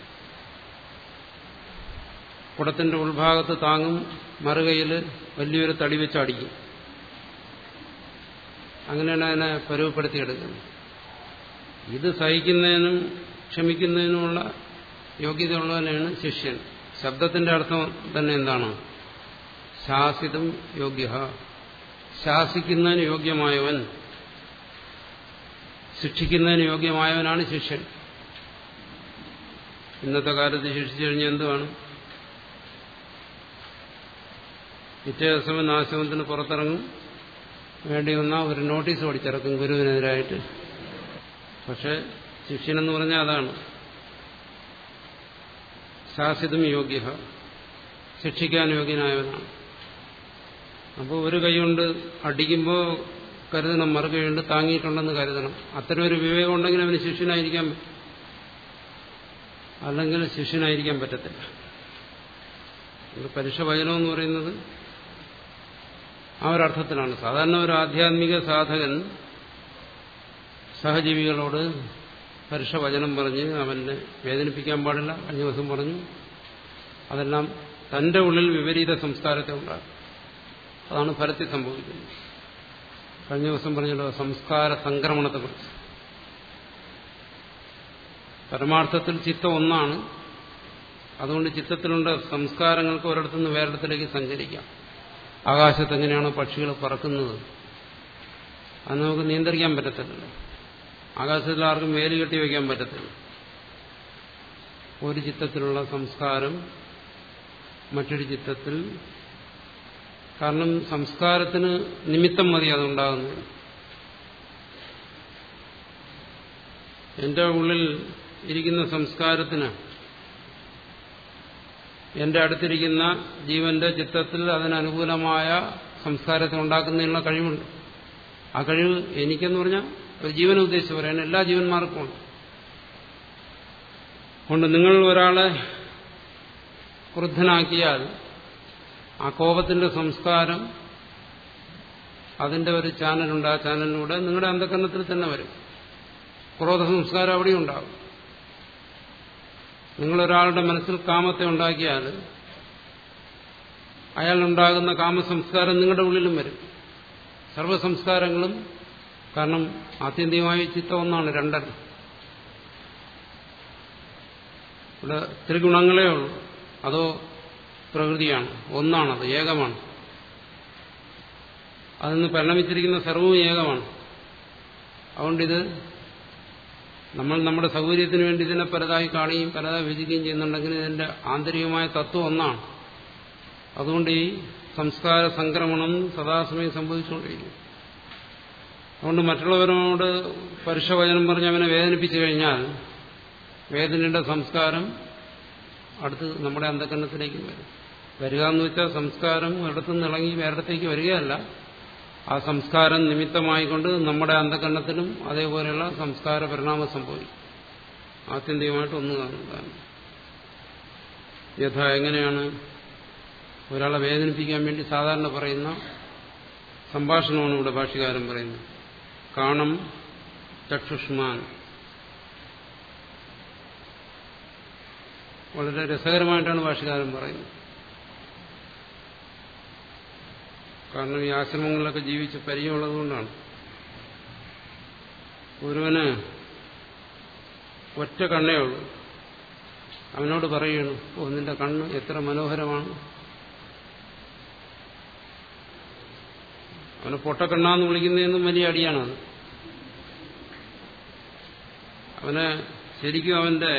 കുടത്തിന്റെ ഉൾഭാഗത്ത് താങ്ങും മറുകൈയിൽ വലിയൊരു തടി വെച്ച് അടിക്കും അങ്ങനെയാണ് അതിനെ പരുവപ്പെടുത്തിയെടുക്കുന്നത് ഇത് സഹിക്കുന്നതിനും ക്ഷമിക്കുന്നതിനുമുള്ള യോഗ്യതയുള്ളവനാണ് ശിഷ്യൻ ശബ്ദത്തിന്റെ അർത്ഥം തന്നെ എന്താണ് ശാസിതം യോഗ്യ ശാസിക്കുന്നതിന് യോഗ്യമായവൻ ശിക്ഷിക്കുന്നതിന് യോഗ്യമായവനാണ് ശിഷ്യൻ ഇന്നത്തെ കാലത്ത് ശിക്ഷിച്ചു കഴിഞ്ഞാൽ എന്തുവാണ് പിറ്റേ ദിവസം ആശ്രമത്തിന് പുറത്തിറങ്ങും വേണ്ടി വന്നാൽ ഒരു നോട്ടീസ് പഠിച്ചിറക്കും ഗുരുവിനെതിരായിട്ട് പക്ഷെ ശിഷ്യനെന്ന് പറഞ്ഞാൽ അതാണ് ശാസിതം യോഗ്യ ശിക്ഷിക്കാൻ യോഗ്യനായവനാണ് അപ്പോൾ ഒരു കൈകൊണ്ട് അടിക്കുമ്പോൾ കരുതണം മറുകൈകൊണ്ട് താങ്ങിയിട്ടുണ്ടെന്ന് കരുതണം അത്തരം ഒരു വിവേകം ഉണ്ടെങ്കിൽ അവന് ശിഷ്യനായിരിക്കാൻ പറ്റും അല്ലെങ്കിൽ ശിഷ്യനായിരിക്കാൻ പറ്റത്തില്ല പരുഷ വചനം എന്ന് പറയുന്നത് ആ ഒരർത്ഥത്തിലാണ് സാധാരണ ഒരു ആധ്യാത്മിക സാധകൻ സഹജീവികളോട് പരുഷ വചനം പറഞ്ഞ് അവനെ വേദനിപ്പിക്കാൻ പാടില്ല കഴിഞ്ഞ ദിവസം പറഞ്ഞു അതെല്ലാം തന്റെ ഉള്ളിൽ വിപരീത സംസ്കാരത്തെ ഉണ്ടാകും അതാണ് ഫലത്തിൽ സംഭവിക്കുന്നത് കഴിഞ്ഞ ദിവസം പറഞ്ഞല്ലോ സംസ്കാര സംക്രമണത്തെക്കുറിച്ച് പരമാർത്ഥത്തിൽ ചിത്തം ഒന്നാണ് അതുകൊണ്ട് ചിത്തത്തിലുള്ള സംസ്കാരങ്ങൾക്ക് ഒരിടത്തുനിന്ന് വേറിടത്തിലേക്ക് സഞ്ചരിക്കാം ആകാശത്ത് എങ്ങനെയാണോ പക്ഷികൾ പറക്കുന്നത് അത് നമുക്ക് നിയന്ത്രിക്കാൻ പറ്റത്തില്ലല്ലോ ആകാശത്തിൽ ആർക്കും വേലി കെട്ടി വയ്ക്കാൻ പറ്റത്തില്ല ഒരു ചിത്തത്തിലുള്ള സംസ്കാരം മറ്റൊരു ചിത്തത്തിൽ കാരണം സംസ്കാരത്തിന് നിമിത്തം മതി അതുണ്ടാകുന്നത് എന്റെ ഉള്ളിൽ ഇരിക്കുന്ന സംസ്കാരത്തിന് എന്റെ അടുത്തിരിക്കുന്ന ജീവന്റെ ചിത്തത്തിൽ അതിനനുകൂലമായ സംസ്കാരത്തെ ഉണ്ടാക്കുന്നതിനുള്ള കഴിവുണ്ട് ആ കഴിവ് എനിക്കെന്ന് പറഞ്ഞാൽ ഒരു ജീവനെ ഉദ്ദേശിച്ച് പറയാൻ എല്ലാ ജീവന്മാർക്കും ഉണ്ട് കൊണ്ട് നിങ്ങൾ ഒരാളെ ക്രുദ്ധനാക്കിയാൽ ആ കോപത്തിന്റെ സംസ്കാരം അതിന്റെ ഒരു ചാനലുണ്ട് ആ ചാനലിലൂടെ നിങ്ങളുടെ അന്ധകരണത്തിൽ തന്നെ വരും ക്രോധ സംസ്കാരം അവിടെ ഉണ്ടാകും നിങ്ങളൊരാളുടെ മനസ്സിൽ കാമത്തെ ഉണ്ടാക്കിയാൽ അയാളുണ്ടാകുന്ന കാമസംസ്കാരം നിങ്ങളുടെ ഉള്ളിലും വരും സർവ്വസംസ്കാരങ്ങളും കാരണം ആത്യന്തികമായി ചിത്തം ഒന്നാണ് രണ്ടല്ല ഇവിടെ ത്രിഗുണങ്ങളേ ഉള്ളൂ അതോ പ്രകൃതിയാണ് ഒന്നാണത് ഏകമാണ് അതിന്ന് പരിണമിച്ചിരിക്കുന്ന സർവവും ഏകമാണ് അതുകൊണ്ടിത് നമ്മൾ നമ്മുടെ സൗകര്യത്തിന് വേണ്ടി ഇതിനെ പലതായി കാണുകയും പലതായി വിഭജിക്കുകയും ചെയ്യുന്നുണ്ടെങ്കിൽ ഇതിന്റെ ആന്തരികമായ തത്വം ഒന്നാണ് അതുകൊണ്ട് ഈ സംസ്കാര സംക്രമണം സദാസമയം സംഭവിച്ചുകൊണ്ടിരിക്കും അതുകൊണ്ട് മറ്റുള്ളവരോട് പരുഷവചനം പറഞ്ഞ് അവനെ വേദനിപ്പിച്ചു കഴിഞ്ഞാൽ വേദനയുടെ സംസ്കാരം അടുത്ത് നമ്മുടെ അന്ധകരണത്തിലേക്ക് വരും വരിക എന്ന് വെച്ചാൽ സംസ്കാരം ഒരിടത്തുനിന്ന് ഇളങ്ങി വേറിടത്തേക്ക് വരികയല്ല ആ സംസ്കാരം നിമിത്തമായിക്കൊണ്ട് നമ്മുടെ അന്ധകരണത്തിലും അതേപോലെയുള്ള സംസ്കാര പരിണാമം സംഭവിക്കും ആത്യന്തികമായിട്ട് ഒന്ന് കാണുന്നതാണ് യഥ എങ്ങനെയാണ് ഒരാളെ വേദനിപ്പിക്കാൻ വേണ്ടി സാധാരണ പറയുന്ന സംഭാഷണമാണ് ഇവിടെ ഭാഷകാരൻ പറയുന്നത് കാണം ചക്ഷുഷ്മാൻ വളരെ രസകരമായിട്ടാണ് ഭാഷകാരൻ പറയുന്നത് കാരണം ഈ ആശ്രമങ്ങളിലൊക്കെ ജീവിച്ച് പരിചയമുള്ളതുകൊണ്ടാണ് ഒരുവന് ഒറ്റ കണ്ണേ ഉള്ളൂ അവനോട് പറയണു ഓ നിന്റെ കണ്ണ് എത്ര മനോഹരമാണ് അവനെ പൊട്ടക്കണ്ണാന്ന് വിളിക്കുന്നതെന്നും വലിയ അടിയാണത് അവനെ ശരിക്കും അവന്റെ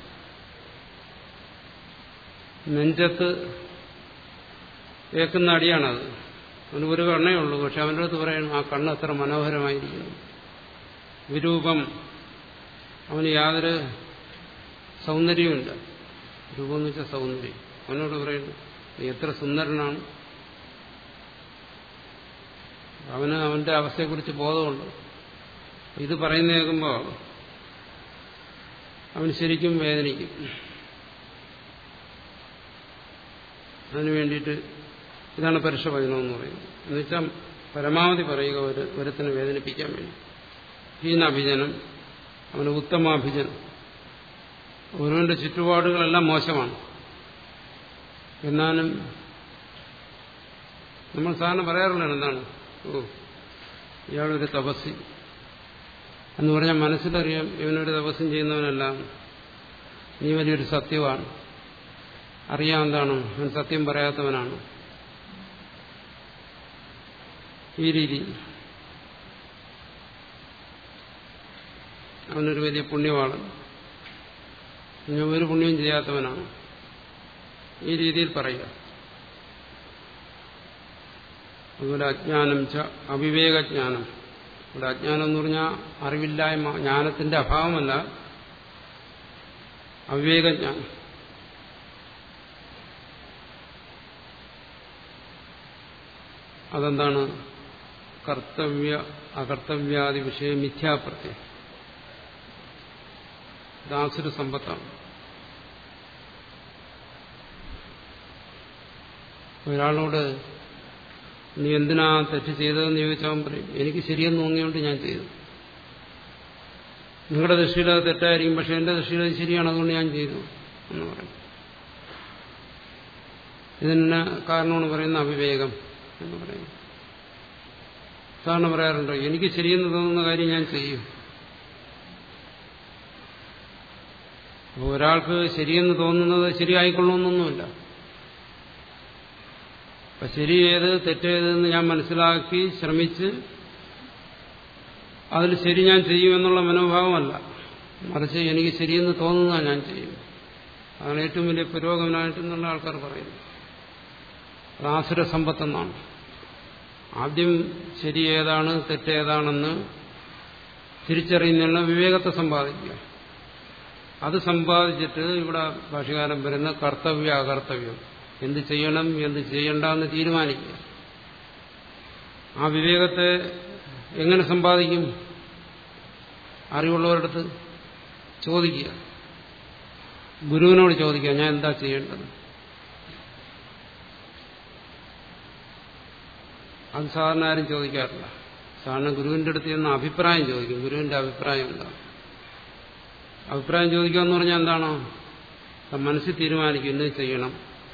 നെഞ്ചത്ത് ഏക്കുന്ന അടിയാണത് അവന് ഒരു കണ്ണേ ഉള്ളൂ പക്ഷെ അവൻ്റെ അടുത്ത് പറയണം ആ കണ്ണ് അത്ര മനോഹരമായിരിക്കുന്നു വിരൂപം അവന് യാതൊരു സൗന്ദര്യമില്ല രൂപം എന്ന് വെച്ചാൽ സൗന്ദര്യം അവനോട് പറയുന്നു നീ എത്ര സുന്ദരനാണ് അവന് അവന്റെ അവസ്ഥയെക്കുറിച്ച് ബോധമുണ്ട് ഇത് പറയുന്ന കേൾക്കുമ്പോൾ അവൻ ശരിക്കും വേദനിക്കും അതിനു വേണ്ടിയിട്ട് ഇതാണ് പരുഷവചനം എന്ന് പറയുന്നത് എന്നുവെച്ചാൽ പരമാവധി പറയുക ഒരു ഒരുത്തിനെ വേദനിപ്പിക്കാൻ വേണ്ടി ഹീനാഭിജനം അവന് ഉത്തമാഭിജനം ഒരുവന്റെ ചുറ്റുപാടുകളെല്ലാം മോശമാണ് എന്നാലും നമ്മൾ സാധാരണ പറയാറുള്ളത് എന്താണ് ഓ ഇയാളൊരു തപസ്സി എന്ന് പറഞ്ഞാൽ മനസ്സിലറിയാം ഇവനൊരു തപസ്സും ചെയ്യുന്നവനല്ല നീ വലിയൊരു സത്യമാണ് അറിയാം എന്താണ് അവൻ സത്യം പറയാത്തവനാണ് ഈ രീതി അവനൊരു വലിയ പുണ്യവാളൻ ഞാൻ ഒരു പുണ്യവും ചെയ്യാത്തവനാണ് ഈ രീതിയിൽ പറയുക അതുപോലെ അജ്ഞാനം ച അവിവേകജ്ഞാനം ഇവിടെ അജ്ഞാനം എന്ന് പറഞ്ഞാൽ അറിവില്ലായ്മ ജ്ഞാനത്തിന്റെ അഭാവമല്ല അവിവേകജ്ഞാനം അതെന്താണ് കർത്തവ്യ അകർത്തവ്യാദി വിഷയ മിഥ്യാപ്രത്യം ദാസുര സമ്പത്താണ് ഒരാളോട് നീ എന്തിനാ തെറ്റ് ചെയ്തതെന്ന് ചോദിച്ചാൽ പറയും എനിക്ക് ശരിയെന്ന് തോന്നിയോണ്ട് ഞാൻ ചെയ്തു നിങ്ങളുടെ ദൃഷ്ടിയിൽ അത് തെറ്റായിരിക്കും പക്ഷെ എന്റെ ദൃഷ്ടിയിൽ അത് ശരിയാണ് അതുകൊണ്ട് ഞാൻ ചെയ്തു എന്ന് പറയും ഇതിന് കാരണമാണ് പറയുന്ന അവിവേകം എന്ന് പറയുന്നത് സാധാരണ പറയാറുണ്ടോ എനിക്ക് ശരിയെന്ന് തോന്നുന്ന കാര്യം ഞാൻ ചെയ്യും അപ്പോൾ ഒരാൾക്ക് ശരിയെന്ന് തോന്നുന്നത് ശരിയായിക്കൊള്ളണമെന്നൊന്നുമില്ല അപ്പൊ ശരി ഏത് തെറ്റേതെന്ന് ഞാൻ മനസ്സിലാക്കി ശ്രമിച്ച് അതിൽ ശരി ഞാൻ ചെയ്യുമെന്നുള്ള മനോഭാവമല്ല മറിച്ച് എനിക്ക് ശരിയെന്ന് തോന്നുന്ന ഞാൻ ചെയ്യും അതാണ് ഏറ്റവും വലിയ പുരോഗമനമായിട്ടെന്നുള്ള ആൾക്കാർ പറയുന്നത് അത് ആസുര സമ്പത്തെന്നാണ് ആദ്യം ശരി ഏതാണ് തെറ്റേതാണെന്ന് തിരിച്ചറിയുന്നതിനുള്ള വിവേകത്തെ സമ്പാദിക്കുക അത് സമ്പാദിച്ചിട്ട് ഇവിടെ ഭാഷകാലം വരുന്ന കർത്തവ്യ അകർത്തവ്യം എന്ത് ചെയ്യണം എന്ത് ചെയ്യണ്ട എന്ന് തീരുമാനിക്കുക ആ വിവേകത്തെ എങ്ങനെ സമ്പാദിക്കും അറിവുള്ളവരടുത്ത് ചോദിക്കുക ഗുരുവിനോട് ചോദിക്കുക ഞാൻ എന്താ ചെയ്യേണ്ടത് അത് സാധാരണ ആരും ചോദിക്കാറില്ല സാധാരണ ഗുരുവിന്റെ അടുത്ത് ചെന്ന് അഭിപ്രായം ചോദിക്കും ഗുരുവിന്റെ അഭിപ്രായം എന്താണ് അഭിപ്രായം ചോദിക്കുക എന്ന് പറഞ്ഞാൽ എന്താണോ മനസ്സിൽ തീരുമാനിക്കും ഇന്നത് ചെയ്യണം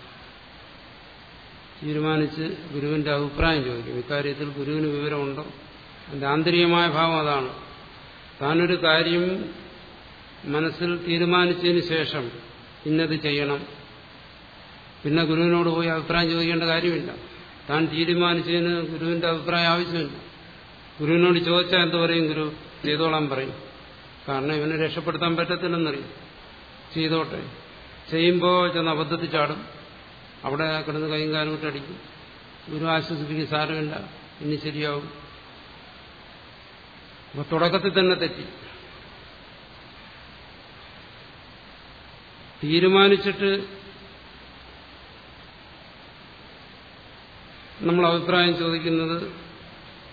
തീരുമാനിച്ച് ഗുരുവിന്റെ അഭിപ്രായം ചോദിക്കും ഇക്കാര്യത്തിൽ ഗുരുവിന് വിവരമുണ്ടോ അതിന്റെ ആന്തരികമായ ഭാവം അതാണ് താനൊരു കാര്യം മനസ്സിൽ തീരുമാനിച്ചതിന് ശേഷം ഇന്നത് ചെയ്യണം പിന്നെ ഗുരുവിനോട് പോയി അഭിപ്രായം ചോദിക്കേണ്ട കാര്യമില്ല താൻ തീരുമാനിച്ചതിന് ഗുരുവിന്റെ അഭിപ്രായം ആവശ്യമില്ല ഗുരുവിനോട് ചോദിച്ചാൽ എന്ത് പറയും ഗുരു ചെയ്തോളാൻ പറയും കാരണം ഇവനെ രക്ഷപ്പെടുത്താൻ പറ്റത്തില്ലെന്നറിയും ചെയ്തോട്ടെ ചെയ്യുമ്പോൾ ചെന്ന് അബദ്ധത്തിൽ ചാടും അവിടെ കിടന്ന് കൈയും കാലും വിട്ടടിക്കും ഗുരു ആശ്വസിപ്പിക്കും സാരമില്ല ഇനി ശരിയാവും അപ്പൊ തുടക്കത്തിൽ തന്നെ തെറ്റി തീരുമാനിച്ചിട്ട് നമ്മൾ അഭിപ്രായം ചോദിക്കുന്നത്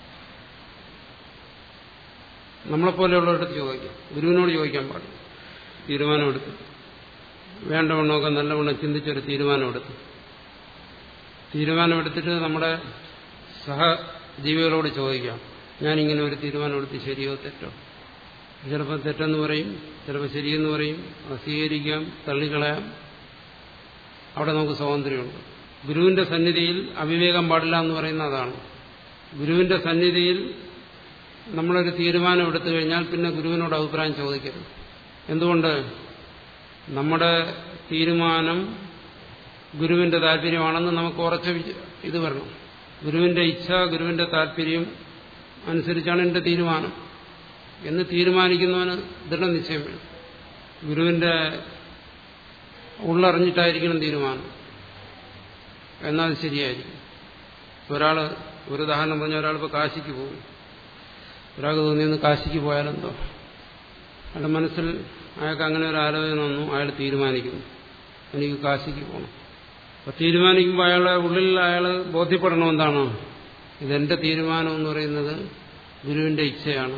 നമ്മളെപ്പോലെയുള്ളവരുടെ ചോദിക്കാം ഗുരുവിനോട് ചോദിക്കാൻ പാടില്ല തീരുമാനമെടുത്തു വേണ്ടവണ്ണമൊക്കെ നല്ലവണ്ണം ചിന്തിച്ചൊരു തീരുമാനമെടുത്തു തീരുമാനമെടുത്തിട്ട് നമ്മുടെ സഹജീവികളോട് ചോദിക്കാം ഞാനിങ്ങനെ ഒരു തീരുമാനമെടുത്ത് ശരിയോ തെറ്റോ ചിലപ്പോൾ തെറ്റെന്ന് പറയും ചിലപ്പോൾ ശരിയെന്ന് പറയും അത് സ്വീകരിക്കാം തള്ളിക്കളയാം അവിടെ നമുക്ക് സ്വാതന്ത്ര്യമുണ്ട് ഗുരുവിന്റെ സന്നിധിയിൽ അവിവേകം പാടില്ല എന്ന് പറയുന്ന അതാണ് ഗുരുവിന്റെ സന്നിധിയിൽ നമ്മളൊരു തീരുമാനം എടുത്തു കഴിഞ്ഞാൽ പിന്നെ ഗുരുവിനോട് അഭിപ്രായം ചോദിക്കരുത് എന്തുകൊണ്ട് നമ്മുടെ തീരുമാനം ഗുരുവിന്റെ താല്പര്യമാണെന്ന് നമുക്ക് ഉറച്ച ഇത് വരണം ഗുരുവിന്റെ ഇച്ഛ ഗുരുവിന്റെ താല്പര്യം അനുസരിച്ചാണ് എന്റെ തീരുമാനം എന്ന് തീരുമാനിക്കുന്നവന് ദൃഢനിശ്ചയം വേണം ഗുരുവിന്റെ ഉള്ളറിഞ്ഞിട്ടായിരിക്കണം തീരുമാനം എന്നാൽ അത് ശരിയായിരിക്കും ഒരാൾ ഒരു ഉദാഹരണം പറഞ്ഞ ഒരാളിപ്പോൾ കാശിക്ക് പോകും ഒരാൾക്ക് തോന്നിയെന്ന് കാശിക്ക് പോയാലെന്തോ അയാളുടെ മനസ്സിൽ അയാൾക്ക് അങ്ങനെ ഒരു ആലോചന വന്നു അയാൾ തീരുമാനിക്കുന്നു എനിക്ക് കാശിക്ക് പോകണം അപ്പൊ തീരുമാനിക്കുമ്പോൾ അയാളുടെ ഉള്ളിൽ അയാൾ ബോധ്യപ്പെടണം എന്താണ് ഇതെന്റെ തീരുമാനം എന്ന് പറയുന്നത് ഗുരുവിന്റെ ഇച്ഛയാണ്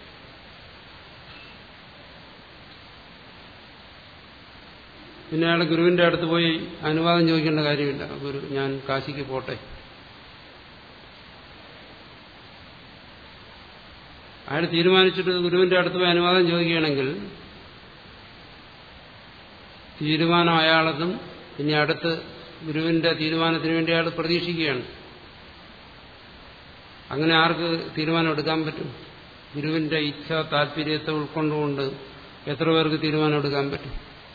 പിന്നെ അയാൾ ഗുരുവിന്റെ അടുത്ത് പോയി അനുവാദം ചോദിക്കേണ്ട കാര്യമില്ല ഗുരു ഞാൻ കാശിക്ക് പോട്ടെ അയാൾ തീരുമാനിച്ചിട്ട് ഗുരുവിന്റെ അടുത്ത് പോയി അനുവാദം ചോദിക്കുകയാണെങ്കിൽ തീരുമാനം അയാളതും ഇനി അടുത്ത് ഗുരുവിന്റെ തീരുമാനത്തിന് വേണ്ടി അയാൾ പ്രതീക്ഷിക്കുകയാണ് അങ്ങനെ ആർക്ക് തീരുമാനം എടുക്കാൻ പറ്റും ഗുരുവിന്റെ ഇച്ഛ താല്പര്യത്തെ ഉൾക്കൊണ്ടുകൊണ്ട് എത്ര പേർക്ക് തീരുമാനം എടുക്കാൻ പറ്റും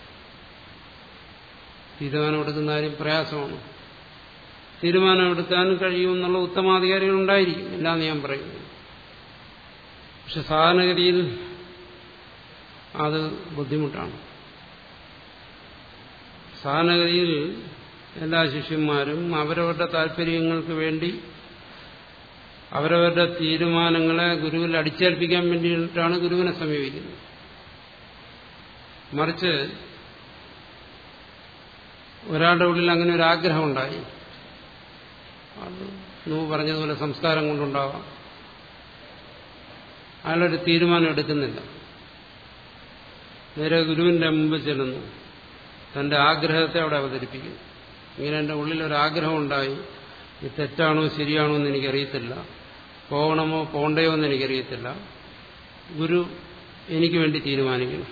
തീരുമാനമെടുക്കുന്ന കാര്യം പ്രയാസമാണ് തീരുമാനമെടുക്കാൻ കഴിയുമെന്നുള്ള ഉത്തമാധികാരികൾ ഉണ്ടായിരിക്കും ഇല്ലാന്ന് ഞാൻ പറയുന്നു പക്ഷെ സാധാരണഗതിയിൽ അത് ബുദ്ധിമുട്ടാണ് സാധാരണഗതിയിൽ എല്ലാ ശിഷ്യന്മാരും അവരവരുടെ താല്പര്യങ്ങൾക്ക് വേണ്ടി അവരവരുടെ തീരുമാനങ്ങളെ ഗുരുവിൽ അടിച്ചേൽപ്പിക്കാൻ വേണ്ടിയിട്ടാണ് ഗുരുവിനെ സമീപിക്കുന്നത് മറിച്ച് ഒരാളുടെ ഉള്ളിൽ അങ്ങനെ ഒരു ആഗ്രഹം ഉണ്ടായി അത് నువ్వు പറഞ്ഞതുപോലെ സംസ്കാരം കൊണ്ടുണ്ടാവാം അയാളൊരു തീരുമാനം എടുക്കുന്നില്ല നേരെ ഗുരുവിന്റെ മുമ്പിൽ ചെല്ലുന്നു തന്റെ ആഗ്രഹത്തെ അവിടെ അവതരിപ്പിക്കുന്നു ഇങ്ങനെ എൻ്റെ ഉള്ളിൽ ഒരു ആഗ്രഹം ഉണ്ടായി ഇത് തെറ്റാണോ ശരിയാണോ എന്ന് എനിക്കറിയത്തില്ല പോകണമോ പോണ്ടയോ എന്ന് എനിക്കറിയത്തില്ല ഗുരു എനിക്ക് വേണ്ടി തീരുമാനിക്കണം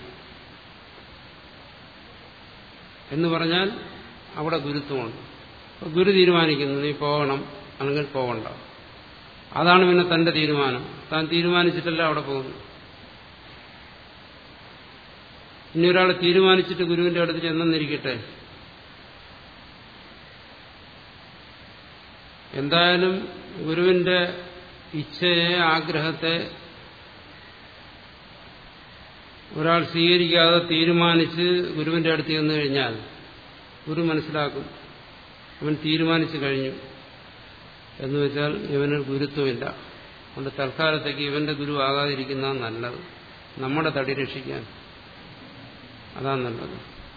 എന്ന് പറഞ്ഞാൽ അവിടെ ഗുരുത്വമുണ്ട് ഗുരു തീരുമാനിക്കുന്നു നീ പോകണം അല്ലെങ്കിൽ പോകണ്ട അതാണ് പിന്നെ തന്റെ തീരുമാനം താൻ തീരുമാനിച്ചിട്ടല്ല അവിടെ പോകുന്നു ഇനി ഒരാൾ തീരുമാനിച്ചിട്ട് ഗുരുവിന്റെ അടുത്ത് ചെന്നെന്നിരിക്കട്ടെ എന്തായാലും ഗുരുവിന്റെ ഇച്ഛയെ ആഗ്രഹത്തെ ഒരാൾ സ്വീകരിക്കാതെ തീരുമാനിച്ച് ഗുരുവിന്റെ അടുത്ത് ചെന്നു കഴിഞ്ഞാൽ ഗുരു മനസ്സിലാക്കും അവൻ തീരുമാനിച്ചു കഴിഞ്ഞു എന്ന് വെച്ചാൽ ഇവന് ഗുരുത്വമില്ല അതുകൊണ്ട് തൽക്കാലത്തേക്ക് ഇവന്റെ ഗുരു ആകാതിരിക്കുന്ന നല്ലത് നമ്മുടെ തടി രക്ഷിക്കാൻ അതാണ് നല്ലത്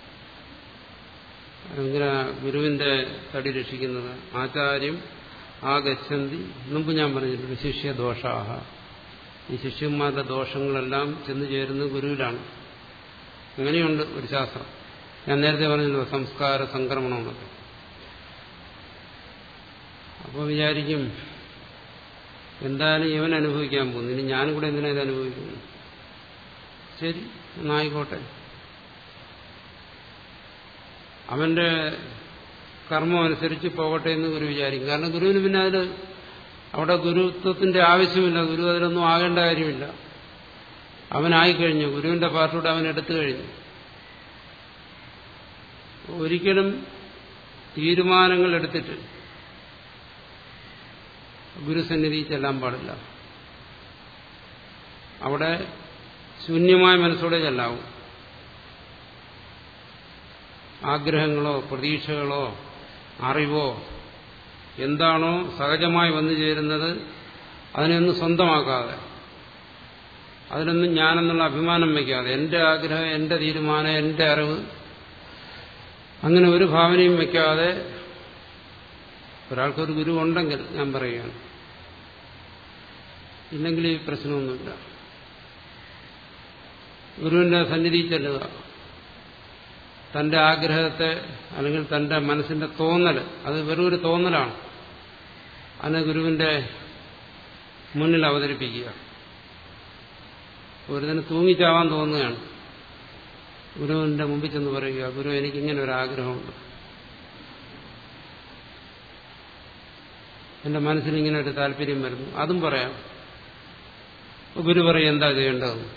എങ്ങനെ ഗുരുവിന്റെ തടി രക്ഷിക്കുന്നത് ആചാര്യം ആ ഗച്ഛന്തി മുമ്പ് ഞാൻ പറഞ്ഞിട്ടുണ്ട് ശിഷ്യദോഷാഹ ഈ ശിഷ്യന്മാരുടെ ദോഷങ്ങളെല്ലാം ചെന്നു ചേരുന്നത് ഗുരുവിലാണ് അങ്ങനെയുണ്ട് ഒരു ശാസ്ത്രം ഞാൻ നേരത്തെ പറഞ്ഞല്ലോ സംസ്കാര സംക്രമണമെന്നൊക്കെ അപ്പോൾ വിചാരിക്കും എന്തായാലും ഇവൻ അനുഭവിക്കാൻ പോകുന്നു ഇനി ഞാനും കൂടെ എന്തിനാ ഇത് അനുഭവിക്കുന്നു ശരി എന്നായിക്കോട്ടെ അവന്റെ കർമ്മം അനുസരിച്ച് പോകട്ടെ എന്ന് ഗുരു വിചാരിക്കും കാരണം ഗുരുവിന് പിന്നെ അതിൽ അവിടെ ഗുരുത്വത്തിന്റെ ആവശ്യമില്ല ഗുരു അതിലൊന്നും ആകേണ്ട കാര്യമില്ല അവനായിക്കഴിഞ്ഞു ഗുരുവിന്റെ പാർട്ടിയുടെ അവൻ എടുത്തു കഴിഞ്ഞു ഒരിക്കലും തീരുമാനങ്ങൾ എടുത്തിട്ട് ഗുരുസന്നിധി ചെല്ലാൻ പാടില്ല അവിടെ ശൂന്യമായ മനസ്സോടെ ചെല്ലാവും ആഗ്രഹങ്ങളോ പ്രതീക്ഷകളോ അറിവോ എന്താണോ സഹജമായി വന്നു ചേരുന്നത് അതിനൊന്നും സ്വന്തമാക്കാതെ അതിനൊന്നും ഞാനെന്നുള്ള അഭിമാനം വയ്ക്കാതെ എന്റെ ആഗ്രഹം എന്റെ തീരുമാനം എന്റെ അറിവ് അങ്ങനെ ഒരു ഭാവനയും വയ്ക്കാതെ ഒരാൾക്കൊരു ഗുരു ഉണ്ടെങ്കിൽ ഞാൻ പറയുകയാണ് ഇല്ലെങ്കിൽ ഈ പ്രശ്നമൊന്നുമില്ല ഗുരുവിന്റെ സന്നിധി ചെല്ലുക തന്റെ ആഗ്രഹത്തെ അല്ലെങ്കിൽ തന്റെ മനസ്സിന്റെ തോന്നൽ അത് വെറും ഒരു തോന്നലാണ് അതിനെ ഗുരുവിന്റെ മുന്നിൽ അവതരിപ്പിക്കുക ഒരുതിന് തൂങ്ങിച്ചാവാൻ തോന്നുകയാണ് ഗുരുവിന്റെ മുമ്പിൽ ചെന്ന് പറയുക ഗുരു എനിക്കിങ്ങനെ ഒരു ആഗ്രഹമുണ്ട് എന്റെ മനസ്സിൽ ഇങ്ങനെ ഒരു താല്പര്യം വരുന്നു അതും പറയാം ഗുരു പറയും എന്താ ചെയ്യേണ്ടതെന്ന്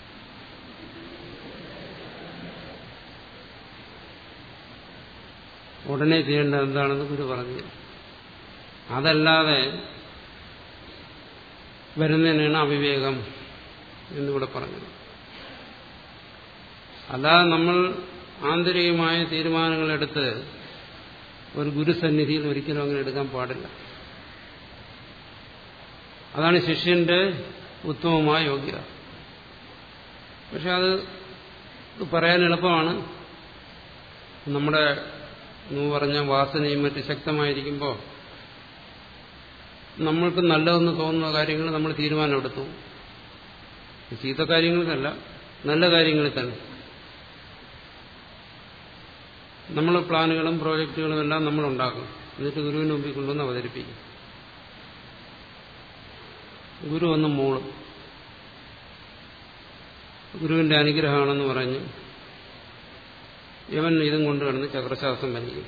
ഉടനെ ചെയ്യേണ്ടത് എന്താണെന്ന് ഗുരു പറഞ്ഞു അതല്ലാതെ വരുന്നതിനാണ് അവിവേകം എന്നിവിടെ പറഞ്ഞത് അല്ലാതെ നമ്മൾ ആന്തരികമായ തീരുമാനങ്ങളെടുത്ത് ഒരു ഗുരുസന്നിധിയിൽ ഒരിക്കലും അങ്ങനെ എടുക്കാൻ പാടില്ല അതാണ് ശിഷ്യന്റെ ഉത്തമമായ യോഗ്യത പക്ഷെ അത് പറയാൻ എളുപ്പമാണ് നമ്മുടെ എന്ന് പറഞ്ഞ വാസനയും മറ്റ് ശക്തമായിരിക്കുമ്പോൾ നമ്മൾക്ക് നല്ലതെന്ന് തോന്നുന്ന കാര്യങ്ങൾ നമ്മൾ തീരുമാനമെടുത്തു ചീത്ത കാര്യങ്ങൾക്കല്ല നല്ല കാര്യങ്ങളിൽ തന്നെ നമ്മൾ പ്ലാനുകളും പ്രോജക്റ്റുകളും എല്ലാം നമ്മൾ ഉണ്ടാക്കും എന്നിട്ട് ഗുരുവിന് മുമ്പിൽ കൊണ്ടുവന്ന് അവതരിപ്പിക്കും ഗുരു ഒന്ന് മൂളും ഗുരുവിന്റെ അനുഗ്രഹമാണെന്ന് പറഞ്ഞ് ഇവൻ ഇതും കൊണ്ട് കിടന്ന് ചക്രശ്വാസം വലിക്കും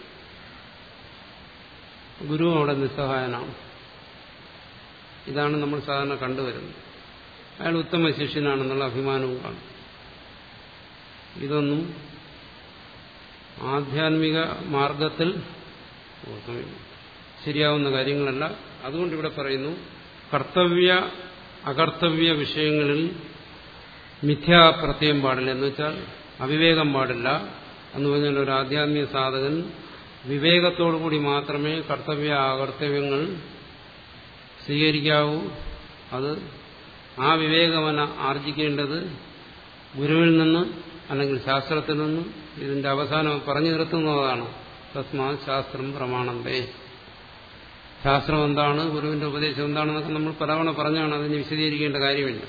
ഗുരു അവിടെ നിസ്സഹായനാണ് ഇതാണ് നമ്മൾ സാധാരണ കണ്ടുവരുന്നത് അയാൾ ഉത്തമ ശിഷ്യനാണെന്നുള്ള അഭിമാനവും കാണും ഇതൊന്നും ആധ്യാത്മിക മാർഗത്തിൽ ശരിയാവുന്ന കാര്യങ്ങളല്ല അതുകൊണ്ട് ഇവിടെ പറയുന്നു കർത്തവ്യ അകർത്തവ്യ വിഷയങ്ങളിൽ മിഥ്യാപ്രത്യയം പാടില്ല എന്ന് വെച്ചാൽ അവിവേകം പാടില്ല എന്ന് പറഞ്ഞാൽ ഒരു ആധ്യാത്മിക സാധകൻ വിവേകത്തോടുകൂടി മാത്രമേ കർത്തവ്യ അകർത്തവ്യങ്ങൾ സ്വീകരിക്കാവൂ അത് ആ വിവേകമന ആർജിക്കേണ്ടത് ഗുരുവിൽ നിന്ന് അല്ലെങ്കിൽ ശാസ്ത്രത്തിൽ നിന്ന് ഇതിന്റെ അവസാനം പറഞ്ഞു നിർത്തുന്നതാണ് തസ്മാ ശാസ്ത്രം പ്രമാണന്തേ ശാസ്ത്രം എന്താണ് ഗുരുവിന്റെ ഉപദേശം എന്താണെന്നൊക്കെ നമ്മൾ പലവണ പറഞ്ഞാണ് അതിന് വിശദീകരിക്കേണ്ട കാര്യമില്ല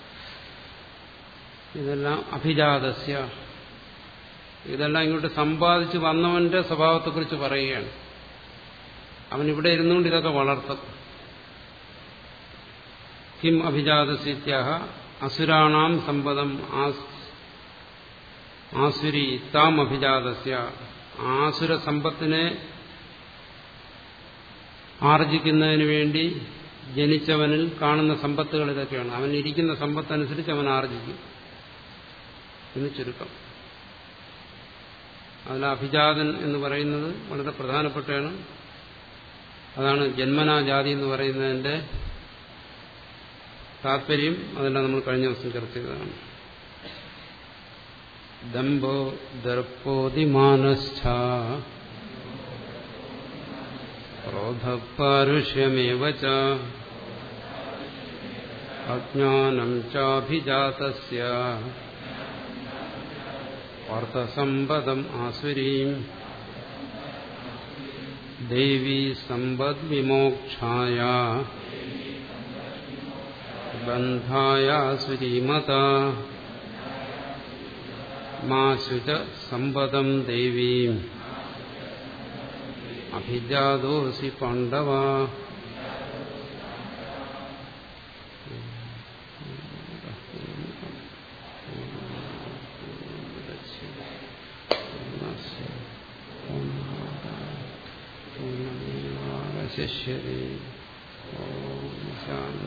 ഇതെല്ലാം അഭിജാതസ്യ ഇതെല്ലാം ഇങ്ങോട്ട് സമ്പാദിച്ച് വന്നവന്റെ സ്വഭാവത്തെക്കുറിച്ച് പറയുകയാണ് അവൻ ഇവിടെ ഇരുന്നുകൊണ്ട് ഇതൊക്കെ വളർത്തും കിം അഭിജാതസ്യത്യാഹ അസുരാണാം സമ്പദം ആസുരി താം അഭിജാതസ്യ ആസുര സമ്പത്തിനെ ആർജിക്കുന്നതിന് വേണ്ടി ജനിച്ചവനിൽ കാണുന്ന സമ്പത്തുകൾ ഇതൊക്കെയാണ് അവൻ ഇരിക്കുന്ന സമ്പത്തനുസരിച്ച് അവൻ ആർജിക്കും എന്ന് ചുരുക്കം അതിൽ അഭിജാതൻ എന്ന് പറയുന്നത് വളരെ പ്രധാനപ്പെട്ടാണ് അതാണ് ജന്മനാജാതി എന്ന് പറയുന്നതിന്റെ താല്പര്യം അതെല്ലാം നമ്മൾ കഴിഞ്ഞ ദിവസം ചർച്ച ചെയ്തതാണ് ദമ്പോ ദർപ്പോതിമാനസ്ഥ ക്രോധപാരുഷ്യമേവ ച അജ്ഞാനം ചാഭിജാതസ്യ പാർത്ഥസമ്പദം ആസുരീം ദേവീ സമ്പദ്വിമോക്ഷായ ബന്ധായാസുരീമത മാശുച സമ്പദം ദേവീം അഭിജാതോസി പാണ്ഡവ ശിഷ്യരേ ഓം ശാന്തി